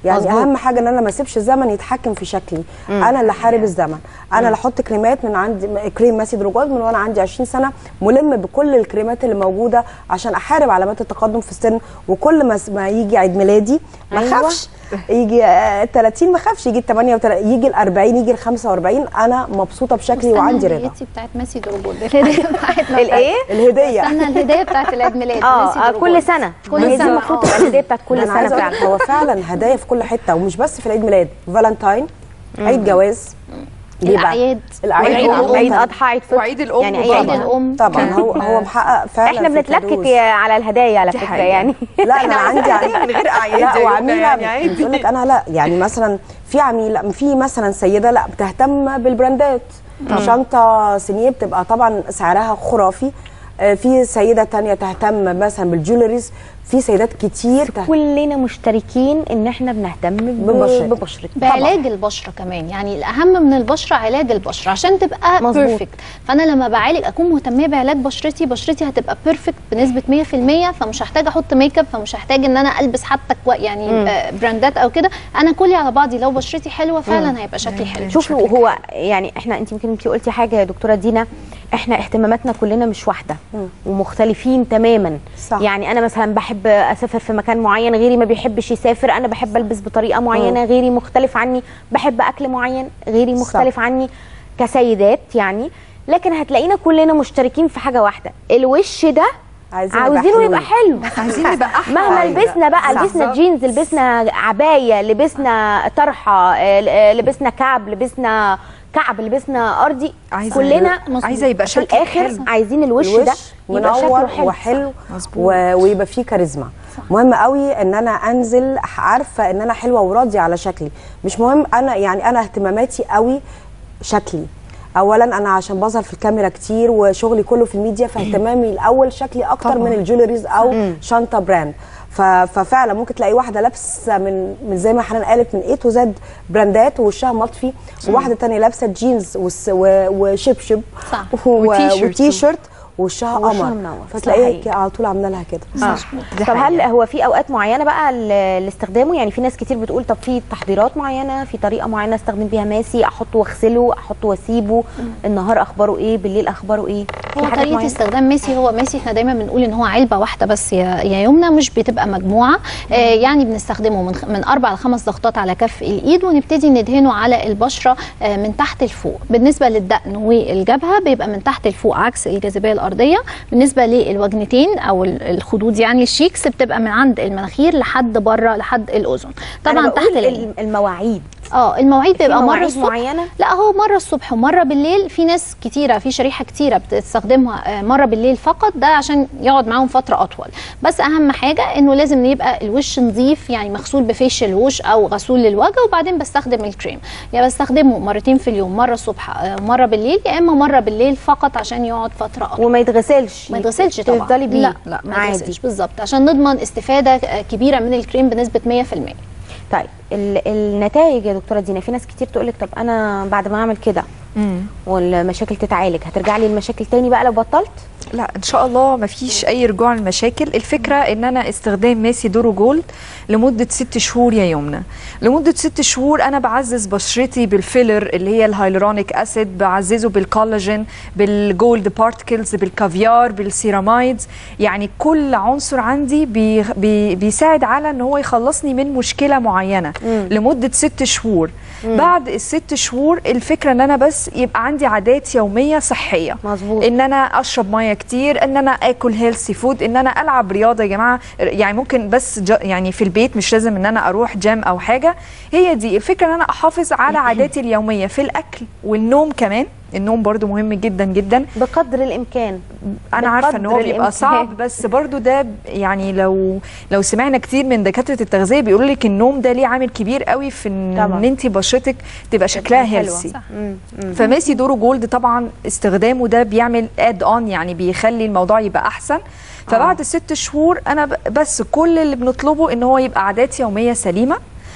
يعني مظبوط. اهم حاجه ان انا ما اسيبش الزمن يتحكم في شكلي انا اللي حارب الزمن انا اللي احط كريمات من عندي كريم ماسي دروجولد من وانا عندي 20 سنه ملم بكل الكريمات اللي موجوده عشان احارب علامات التقدم في السن وكل ما ما يجي عيد ميلادي ما أيوة. اخافش يجي آه، 30 ما اخافش يجي ال 38 يجي ال 40 يجي ال 45 انا مبسوطه بشكلي وعندي رضا الهدية بتاعت ماسي دروجولد الهديه بتاعتنا الايه الهديه استنى الهديه بتاعت العيد ميلاد اه ماسي آه، دروجولد. كل سنه كل هي دي سنة، المفروض آه. تبقى الهديه بتاعت كل أنا سنه عايزة أقول فعلا لك هو فعلا هدايا في كل حته ومش بس في العيد ميلاد فالنتاين عيد جواز ليه بقى؟ الاعياد الأعياد عيد عامة. عيد اضحى عيد فطر وعيد الأم يعني وعيد اي عيد عيد الام طبعا هو هو محقق فعلا احنا في بنتلكك كادوز. يا- على الهدايا على فكره حقيقة. يعني لا انا عندي من غير أعياد لا يا يومنا وعميله يعني عادي. بتقول لك انا لا يعني مثلا في عميله في مثلا سيده لا بتهتم بالبراندات شنطه سينيه بتبقى طبعا سعرها خرافي آه، في سيده تانية تهتم مثلا بالجولريز في سيدات كتير تهتم كلنا مشتركين ان احنا بنهتم ب- ببشرتك. ببشرتك بعلاج البشره كمان يعني الاهم من البشره علاج البشره عشان تبقى مظبوط. بيرفكت فانا لما بعالج اكون مهتميه بعلاج بشرتي بشرتي هتبقى بيرفكت بنسبه 100% فمش هحتاج احط ميك اب فمش هحتاج ان انا البس حتى كوا يعني آه براندات او كده انا كلي على بعضي لو بشرتي حلوه فعلا هيبقى شكلي حلو شوفوا هو يعني احنا انت يمكن انت قلتي حاجه يا دكتوره دينا احنا اهتماماتنا كلنا مش واحده ومختلفين تماما صح. يعني انا مثلا بحب اسافر في مكان معين غيري ما بيحبش يسافر انا بحب البس بطريقه معينه غيري مختلف عني بحب اكل معين غيري مختلف عني كسيدات يعني لكن هتلاقينا كلنا مشتركين في حاجه واحده الوش ده عايزين نبقى عاوزينه حلوين. يبقى حلو عايزين نبقى احلى مهما لبسنا بقى صح. لبسنا جينز لبسنا عبايه لبسنا طرحه آه، آه، لبسنا كعب لبسنا كعب لبسنا ارضي عايزة- كلنا عايزة يبقى في شكلك الاخر حلو. عايزين الوش, ده الوش يبقى شكله منور حلو وحلو مظبوط. و... ويبقى فيه كاريزما مهم قوي ان انا انزل عارفه ان انا حلوه وراضيه على شكلي مش مهم انا يعني انا اهتماماتي قوي شكلي اولا انا عشان بظهر في الكاميرا كتير وشغلي كله في الميديا فاهتمامي الاول شكلي اكتر طبعاً. من الجولريز او شنطه براند ف- ففعلا ممكن تلاقي واحده لابسه من من زي ما حنان قالت من اي تو زد براندات ووشها مطفي وواحده تانية لابسه جينز وس- و- وشبشب صح. و- وتيشيرت. وتيشيرت وشها وشها قمر منور. فتلاقيها صحيح. على طول عامله لها كده دي طب هل حقيقة. هو في اوقات معينه بقى ل- لاستخدامه يعني في ناس كتير بتقول طب في تحضيرات معينه في طريقه معينه استخدم بيها ماسي احطه واغسله احطه واسيبه النهار اخباره ايه بالليل اخباره ايه في هو حاجات طريقه معينة؟ استخدام ميسي هو ميسي احنا دايما بنقول ان هو علبه واحده بس يا يا يمنى مش بتبقى مجموعه آه يعني بنستخدمه من خ- من اربع لخمس ضغطات على كف الايد ونبتدي ندهنه على البشره آه من تحت لفوق بالنسبه للدقن والجبهه بيبقى من تحت لفوق عكس الجاذبيه الارضيه بالنسبه للوجنتين او ال- الخدود يعني الشيكس بتبقى من عند المناخير لحد بره لحد الاذن أنا طبعا بقول تحت العين الم- المواعيد اه المواعيد بيبقى مره مواعيد الصبح معينة؟ لا هو مره الصبح ومره بالليل في ناس كتيره في شريحه كتيره بتستخدمها آه، مره بالليل فقط ده عشان يقعد معاهم فتره اطول بس اهم حاجه انه لازم يبقى الوش نظيف يعني مغسول بفيشل ووش او غسول للوجه وبعدين بستخدم الكريم يا بستخدمه مرتين في اليوم مره الصبح آه، ومره بالليل يا اما مره بالليل فقط عشان يقعد فتره اطول وما يتغسلش ما يتغسلش طبعا تفضلي بيه لا لا ما عادي يتغسلش بالظبط عشان نضمن استفاده آه، كبيره من الكريم بنسبه 100% طيب ال- النتائج يا دكتوره دينا في ناس كتير تقول لك طب انا بعد ما اعمل كده والمشاكل تتعالج هترجع لي المشاكل تاني بقى لو بطلت لا ان شاء الله ما فيش اي رجوع للمشاكل الفكره ان انا استخدام ماسي دورو جولد لمده ست شهور يا يمنى لمده ست شهور انا بعزز بشرتي بالفيلر اللي هي الهايلورونيك اسيد بعززه بالكولاجين بالجولد بارتكلز بالكافيار بالسيرامايدز يعني كل عنصر عندي بي بي بيساعد على ان هو يخلصني من مشكله معينه لمده ست شهور بعد الست شهور الفكره ان انا بس يبقى عندي عادات يوميه صحيه مظبوط. ان انا اشرب ميه كتير ان انا اكل هيلثي فود ان انا العب رياضه يا جماعه يعني ممكن بس ج- يعني في البيت مش لازم ان انا اروح جيم او حاجه هي دي الفكره ان انا احافظ على عاداتي اليوميه في الاكل والنوم كمان النوم برضو مهم جدا جدا بقدر الامكان انا عارفه ان هو بقدر بيبقى الإمكان. صعب بس برضو ده ب- يعني لو لو سمعنا كتير من دكاتره التغذيه بيقولوا لك النوم ده ليه عامل كبير قوي في ان, طبعاً. إن انت بشرتك تبقى شكلها حلوة. هيلثي صح. فماسي دورو جولد طبعا استخدامه ده بيعمل اد اون يعني بيخلي الموضوع يبقى احسن فبعد الست شهور انا ب- بس كل اللي بنطلبه ان هو يبقى عادات يوميه سليمه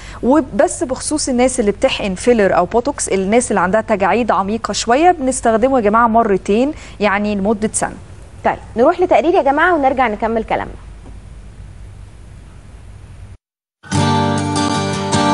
وبس بخصوص الناس اللي بتحقن فيلر او بوتوكس الناس اللي عندها تجاعيد عميقه شويه بنستخدمه يا جماعه مرتين يعني لمده سنه طيب نروح لتقرير يا جماعه ونرجع نكمل كلامنا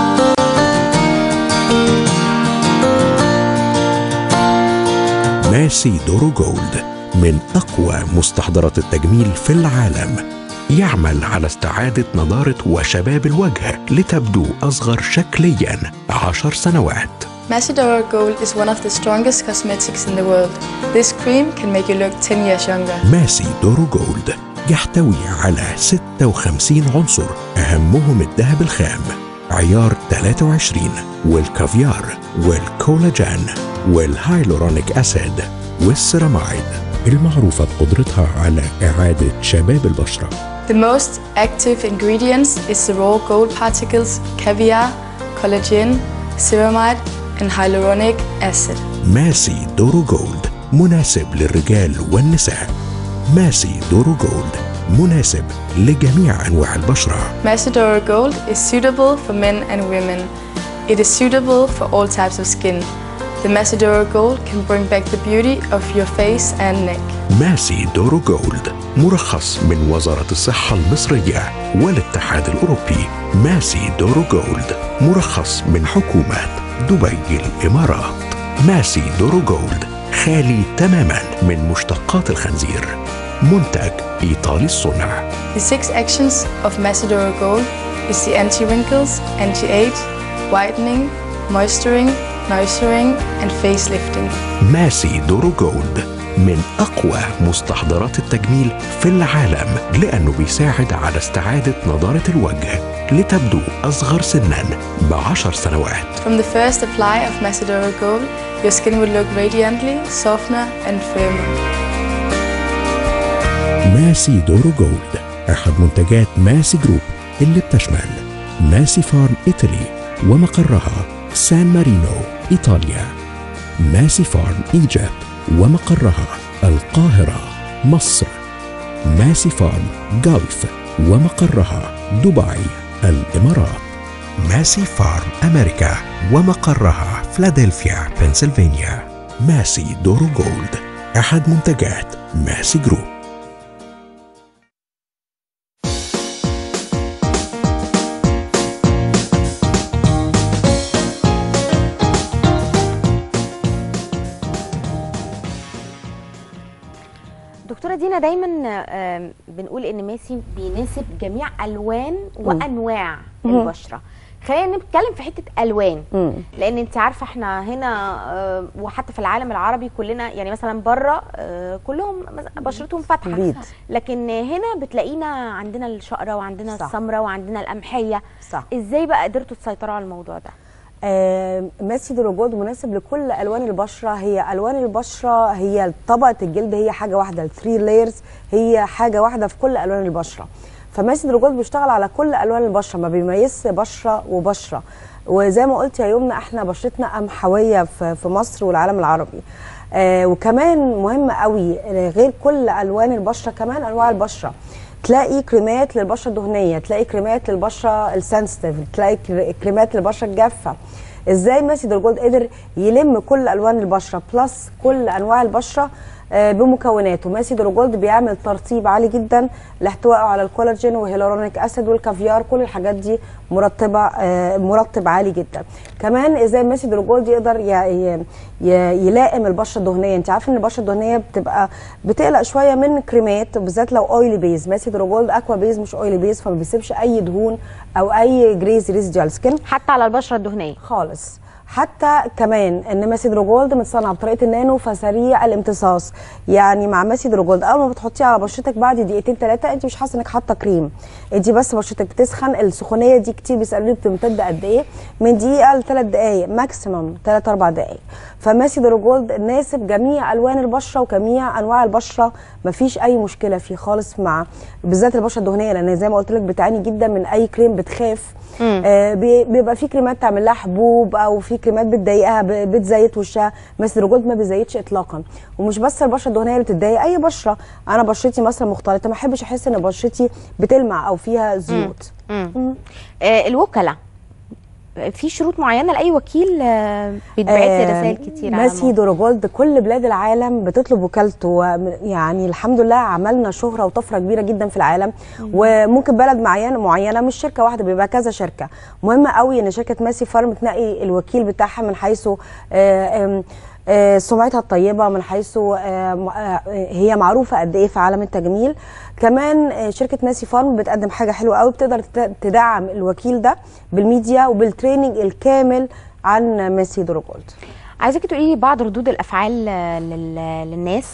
ماسي دورو جولد من أقوى مستحضرات التجميل في العالم يعمل على استعادة نضارة وشباب الوجه لتبدو أصغر شكليا عشر سنوات Macedora Gold is one of the strongest cosmetics in the world. This cream can make you look 10 years younger. ماسي دورو جولد يحتوي على 56 عنصر أهمهم الذهب الخام عيار 23 والكافيار والكولاجين والهايلورونيك أسيد والسيرامايد المعروفة بقدرتها على إعادة شباب البشرة The most active ingredients is the raw gold particles, caviar, collagen, ceramide, and hyaluronic acid. ماسي دورو جولد مناسب للرجال والنساء ماسي دورو جولد مناسب لجميع أنواع البشرة Macedora Gold is suitable for men and women. It is suitable for all types of skin. The Macedora Gold can bring back the beauty of your face and neck. ماسي دورو جولد مرخص من وزارة الصحة المصرية والاتحاد الأوروبي ماسي دورو جولد مرخص من حكومة دبي الإمارات ماسي دورو جولد خالي تماما من مشتقات الخنزير منتج إيطالي الصنع The six actions of Macedora Gold is the anti-wrinkles, anti-age, whitening, moisturing, nourishing, and facelifting. ماسي دورو جولد من أقوى مستحضرات التجميل في العالم لأنه بيساعد على استعادة نضارة الوجه لتبدو أصغر سنا بعشر سنوات From the first apply of Macedora Gold, your skin will look radiantly, softer, and firmer. ماسي دورو جولد أحد منتجات ماسي جروب اللي بتشمل ماسي فارم إيطالي ومقرها سان مارينو إيطاليا ماسي فارم إيجيبت ومقرها القاهرة مصر ماسي فارم جلف ومقرها دبي الإمارات ماسي فارم أمريكا ومقرها فلادلفيا بنسلفانيا ماسي دورو جولد أحد منتجات ماسي جروب دكتوره دينا دايما آم، بنقول ان ماسي بيناسب جميع الوان وانواع البشره خلينا نتكلم في حته الوان مم. لان انت عارفه احنا هنا آه، وحتى في العالم العربي كلنا يعني مثلا بره آه، كلهم مز- بشرتهم فاتحه بيض. لكن هنا بتلاقينا عندنا الشقره وعندنا صح. السمره وعندنا القمحيه صح. ازاي بقى قدرتوا تسيطروا على الموضوع ده آه، ماسي دروجود مناسب لكل الوان البشره هي الوان البشره هي طبقه الجلد هي حاجه واحده الثري لايرز هي حاجه واحده في كل الوان البشره فماسي دروجود بيشتغل على كل الوان البشره ما بيميزش بشره وبشره وزي ما قلت يا يمنى احنا بشرتنا قمحويه في في مصر والعالم العربي آه وكمان مهم قوي آه، غير كل الوان البشره كمان انواع البشره تلاقي كريمات للبشره الدهنيه تلاقي كريمات للبشره السنسيتيف تلاقي كر- كريمات للبشره الجافه ازاي ماسي دورجولد قدر يلم كل الوان البشره بلس كل انواع البشره آه، بمكوناته ماسي دورجولد بيعمل ترطيب عالي جدا لاحتوائه على الكولاجين والهيلورونيك اسيد والكافيار كل الحاجات دي مرطبه آه، مرطب عالي جدا كمان ازاي ماسي دورجولد يقدر ي- ي- ي- يلائم البشره الدهنيه انت عارفه ان البشره الدهنيه بتبقى بتقلق شويه من كريمات بالذات لو اويلي بيز ماسي دورجولد اكوا بيز مش اويلي بيز فما بيسيبش اي دهون او اي جريزي ريزيدوال سكين حتى على البشره الدهنيه خالص حتى كمان ان ماسي دروجولد متصنع بطريقه النانو فسريع الامتصاص يعني مع ماسي دروجولد اول ما بتحطيه على بشرتك بعد دقيقتين ثلاثه انت مش حاسه انك حاطه كريم انت بس بشرتك بتسخن السخونيه دي كتير بيسالوني بتمتد قد ايه من دقيقه لثلاث دقائق ماكسيمم ثلاث اربع دقائق فماسي دروجولد ناسب جميع الوان البشره وجميع انواع البشره مفيش اي مشكله فيه خالص مع بالذات البشره الدهنيه لان زي ما قلت لك بتعاني جدا من اي كريم بتخاف آه، بي- بيبقى في كريمات تعمل لها حبوب او في كريمات بتضايقها ب- بتزيت وشها بس الرجولد ما بيزيتش اطلاقا ومش بس البشره الدهنيه اللي بتتضايق اي بشره انا بشرتي مثلا مختلطه ما احبش احس ان بشرتي بتلمع او فيها زيوت مم. آه الوكلاء في شروط معينه لاي وكيل آه بيتبعت لي آه، رسائل كتير على ماسي الموضوع. دورجولد كل بلاد العالم بتطلب وكالته و- يعني الحمد لله عملنا شهره وطفره كبيره جدا في العالم وممكن بلد معينه معينه مش شركه واحده بيبقى كذا شركه مهم قوي ان شركه ماسي فارم تنقي الوكيل بتاعها من حيث آه، آم، آه، سمعتها الطيبه من حيث آه، م- آه، هي معروفه قد ايه في عالم التجميل كمان آه، شركه ماسي فارم بتقدم حاجه حلوه قوي بتقدر تت- تدعم الوكيل ده بالميديا وبالتريننج الكامل عن ماسي دروجولد عايزاكي تقولي لي بعض ردود الافعال آه، لل- للناس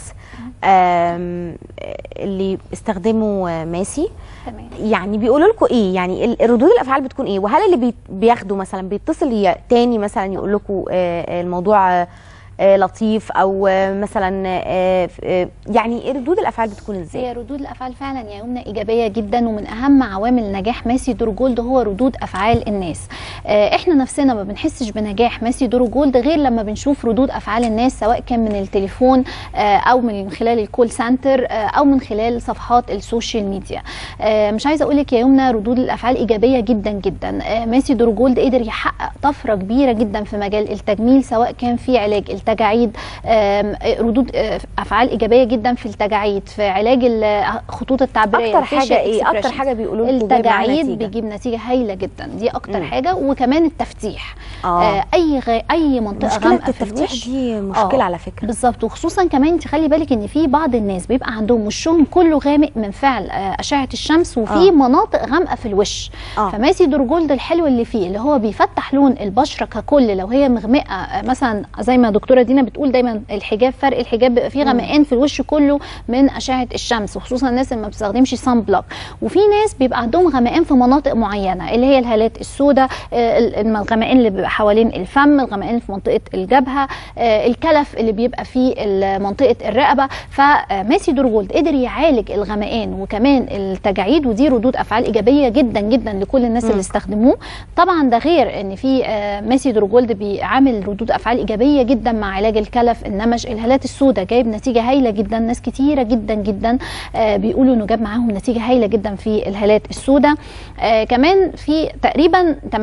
آم، اللي استخدموا آه، ماسي تمام يعني بيقولوا لكم ايه يعني ال- ردود الافعال بتكون ايه وهل اللي بي- بياخدوا مثلا بيتصل ي- تاني مثلا يقول لكم الموضوع آه، آه، لطيف او آه، مثلا آه، آه، يعني ردود الافعال بتكون ازاي هي ردود الافعال فعلا يا يمنى ايجابيه جدا ومن اهم عوامل نجاح ماسي دور جولد هو ردود افعال الناس آه، احنا نفسنا ما بنحسش بنجاح ماسي دور جولد غير لما بنشوف ردود افعال الناس سواء كان من التليفون آه، او من خلال الكول سنتر آه، او من خلال صفحات السوشيال ميديا آه، مش عايزه اقول لك يا يمنى ردود الافعال ايجابيه جدا جدا آه، ماسي دور جولد قدر يحقق طفره كبيره جدا في مجال التجميل سواء كان في علاج التجاعيد آم، ردود آه، افعال ايجابيه جدا في التجاعيد في علاج الخطوط التعبيريه اكتر حاجه الfacial ايه اكتر expressions. حاجه بيقولوا لكم جايب معاها التجاعيد نتيجة؟ بيجيب نتيجه هايله جدا دي اكتر مم. حاجه وكمان التفتيح آه. آه اي غ... اي منطقه مشكله غامقه في التفتيح الوش دي مشكله آه. على فكره بالظبط وخصوصا كمان انت خلي بالك ان في بعض الناس بيبقى عندهم وشهم كله غامق من فعل آه، اشعه الشمس وفي آه. آه. مناطق غامقه في الوش آه. آه. فماسي دورجولد الحلو اللي فيه اللي هو بيفتح لون البشره ككل لو هي مغمقه آه، مثلا زي ما دكتوره دينا بتقول دايما الحجاب فرق الحجاب بيبقى فيه غمقان في الوش كله من اشعه الشمس وخصوصا الناس اللي ما بتستخدمش سان بلوك وفي ناس بيبقى عندهم غمقان في مناطق معينه اللي هي الهالات السوداء آه، ال- الغمقان اللي بيبقى حوالين الفم الغمقان اللي في منطقه الجبهه آه، الكلف اللي بيبقى في ال- منطقه الرقبه فماسي دورجولد قدر يعالج الغمقان وكمان التجاعيد ودي ردود افعال ايجابيه جدا جدا لكل الناس اللي استخدموه طبعا ده غير ان في آه، ماسي دورجولد بيعمل ردود افعال ايجابيه جدا مع علاج الكلف النمش الهالات السوداء جايب نتيجه هايله جدا ناس كتيره جدا جدا آه، بيقولوا انه جاب معاهم نتيجه هايله جدا في الهالات السوداء آه، كمان في تقريبا 80%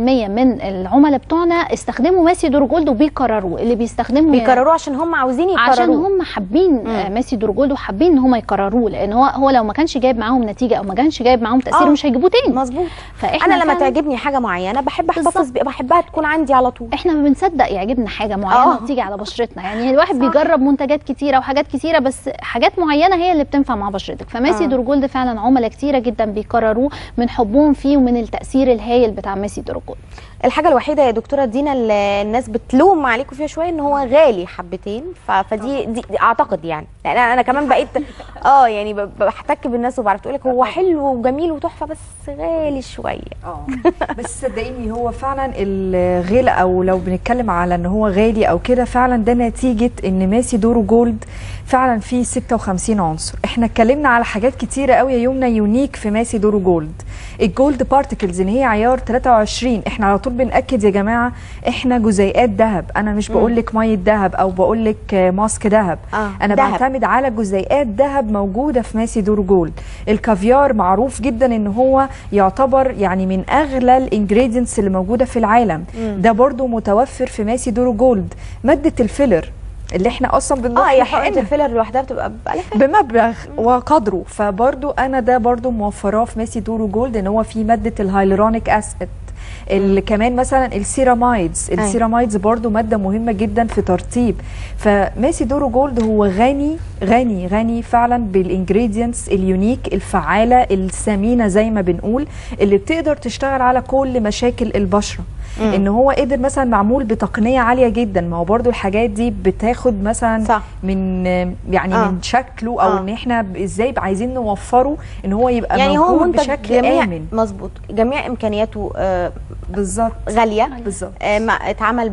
من العملاء بتوعنا استخدموا ماسي دورجولد وبيكرروه اللي بيستخدموا بيكرروه عشان هم عاوزين يكرروه عشان هم حابين آه، ماسي دورجولد وحابين ان هم يكرروه لان هو هو لو ما كانش جايب معاهم نتيجه او ما كانش جايب معاهم تاثير آه. مش هيجيبوه تاني مظبوط فاحنا انا لما فعلاً- تعجبني حاجه معينه بحب احتفظ بالظبط. بيها بحبها تكون عندي على طول احنا ما بنصدق يعجبنا حاجه معينه آه. وتيجي على بشرتنا يعني الواحد بيجرب منتجات كتيره وحاجات كتيره بس حاجات معينه هي اللي بتنفع مع بشرتك فماسي آه. دورجولد فعلا عملاء كتيره جدا بيكرروه من حبهم فيه ومن التاثير الهايل بتاع ماسي دورجولد الحاجه الوحيده يا دكتوره دينا اللي الناس بتلوم عليكم فيها شويه ان هو غالي حبتين ف- فدي دي, دي اعتقد يعني لان انا أنا كمان بقيت اه يعني ب- بحتك بالناس وبعرف تقول لك هو حلو وجميل وتحفه بس غالي شويه اه بس صدقيني هو فعلا الغلا او لو بنتكلم على ان هو غالي او كده فعلا ده نتيجه ان ماسي دورو جولد فعلا فيه 56 عنصر احنا اتكلمنا على حاجات كتيره قوي يا يمنى يونيك في ماسي دورو جولد الجولد بارتكلز ان هي عيار 23 احنا على طول بناكد يا جماعه احنا جزيئات ذهب انا مش بقول لك ميه ذهب او بقول لك ماسك ذهب آه، انا دهب. بعتمد على جزيئات ذهب موجوده في ماسي دور جولد الكافيار معروف جدا ان هو يعتبر يعني من اغلى الانجريدينتس اللي موجوده في العالم ده برضو متوفر في ماسي دور جولد ماده الفيلر اللي احنا اصلا بنروح اه هي حقنه نحقنها الفيلر لوحدها بتبقى بألف بمبلغ وقدره فبرضو انا ده برضو موفراه في ماسي دورو جولد ان هو فيه ماده الهايلورونيك اسيد اللي كمان مثلا السيرامايدز أيوة. السيرامايدز برضو ماده مهمه جدا في ترطيب فماسي دورو جولد هو غني غني غني فعلا بالانجريدينتس اليونيك الفعاله الثمينه زي ما بنقول اللي بتقدر تشتغل على كل مشاكل البشره ان هو قدر مثلا معمول بتقنيه عاليه جدا ما هو برضو الحاجات دي بتاخد مثلا صح. من يعني آه. من شكله او آه. ان احنا ب- ازاي بقى عايزين نوفره ان هو يبقى يعني هو موجود منتج بشكل جميع امن مظبوط جميع امكانياته آه، بالظبط غاليه بالظبط آه، مع- اتعمل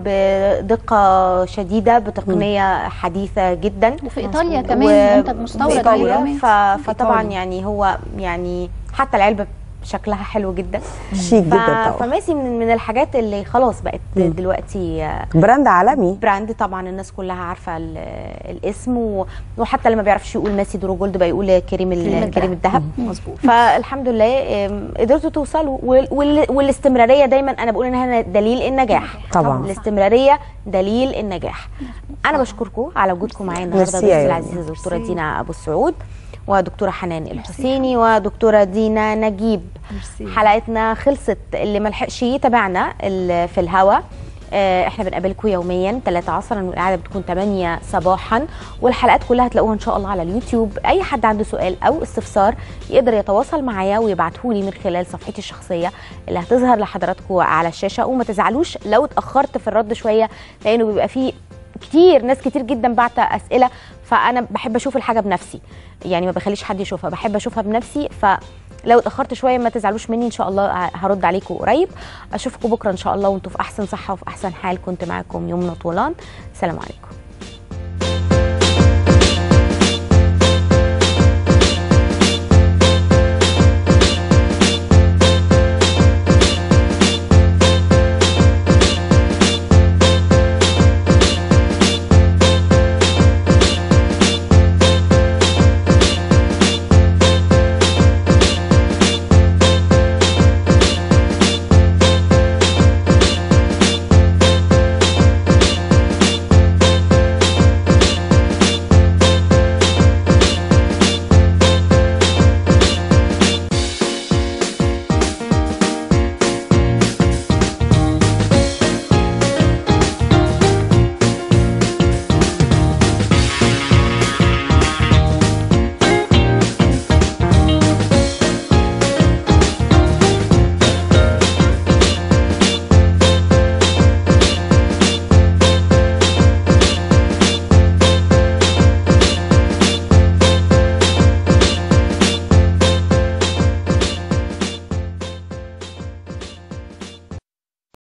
بدقه شديده بتقنيه حديثه جدا وفي ايطاليا كمان منتج في مستورد ايطاليا كمان. ف... فطبعا إيطاليا. يعني هو يعني حتى العلبه شكلها حلو جدا شيك ف... جدا طبعا فماسي من من الحاجات اللي خلاص بقت دلوقتي آه، براند عالمي براند طبعا الناس كلها عارفه ال- الاسم و... وحتى اللي ما بيعرفش يقول ماسي درو جولد بقى يقول كريم ال- كريم الذهب مظبوط فالحمد لله آم، قدرتوا توصلوا وال... وال... والاستمراريه دايما انا بقول انها دليل النجاح طبعا. الاستمراريه دليل النجاح انا بشكركم على وجودكم معايا النهارده ميرسي يا ضيفتي يوم. العزيزه دكتوره دينا ابو السعود ودكتوره حنان الحسيني ودكتوره دينا نجيب ميرسي. حلقتنا خلصت اللي ملحقش يتابعنا ال- في الهوا آه، احنا بنقابلكم يوميا 3 عصرا والقعده بتكون 8 صباحا والحلقات كلها هتلاقوها ان شاء الله على اليوتيوب اي حد عنده سؤال او استفسار يقدر يتواصل معايا ويبعته لي من خلال صفحتي الشخصيه اللي هتظهر لحضراتكم على الشاشه وما تزعلوش لو اتاخرت في الرد شويه لانه بيبقى فيه كتير ناس كتير جدا بعت اسئله فانا بحب اشوف الحاجه بنفسي يعني ما بخليش حد يشوفها بحب اشوفها بنفسي فلو اتاخرت شويه ما تزعلوش مني ان شاء الله هرد عليكم قريب اشوفكم بكره ان شاء الله وانتم في احسن صحه وفي احسن حال كنت معاكم يمنى طولان سلام عليكم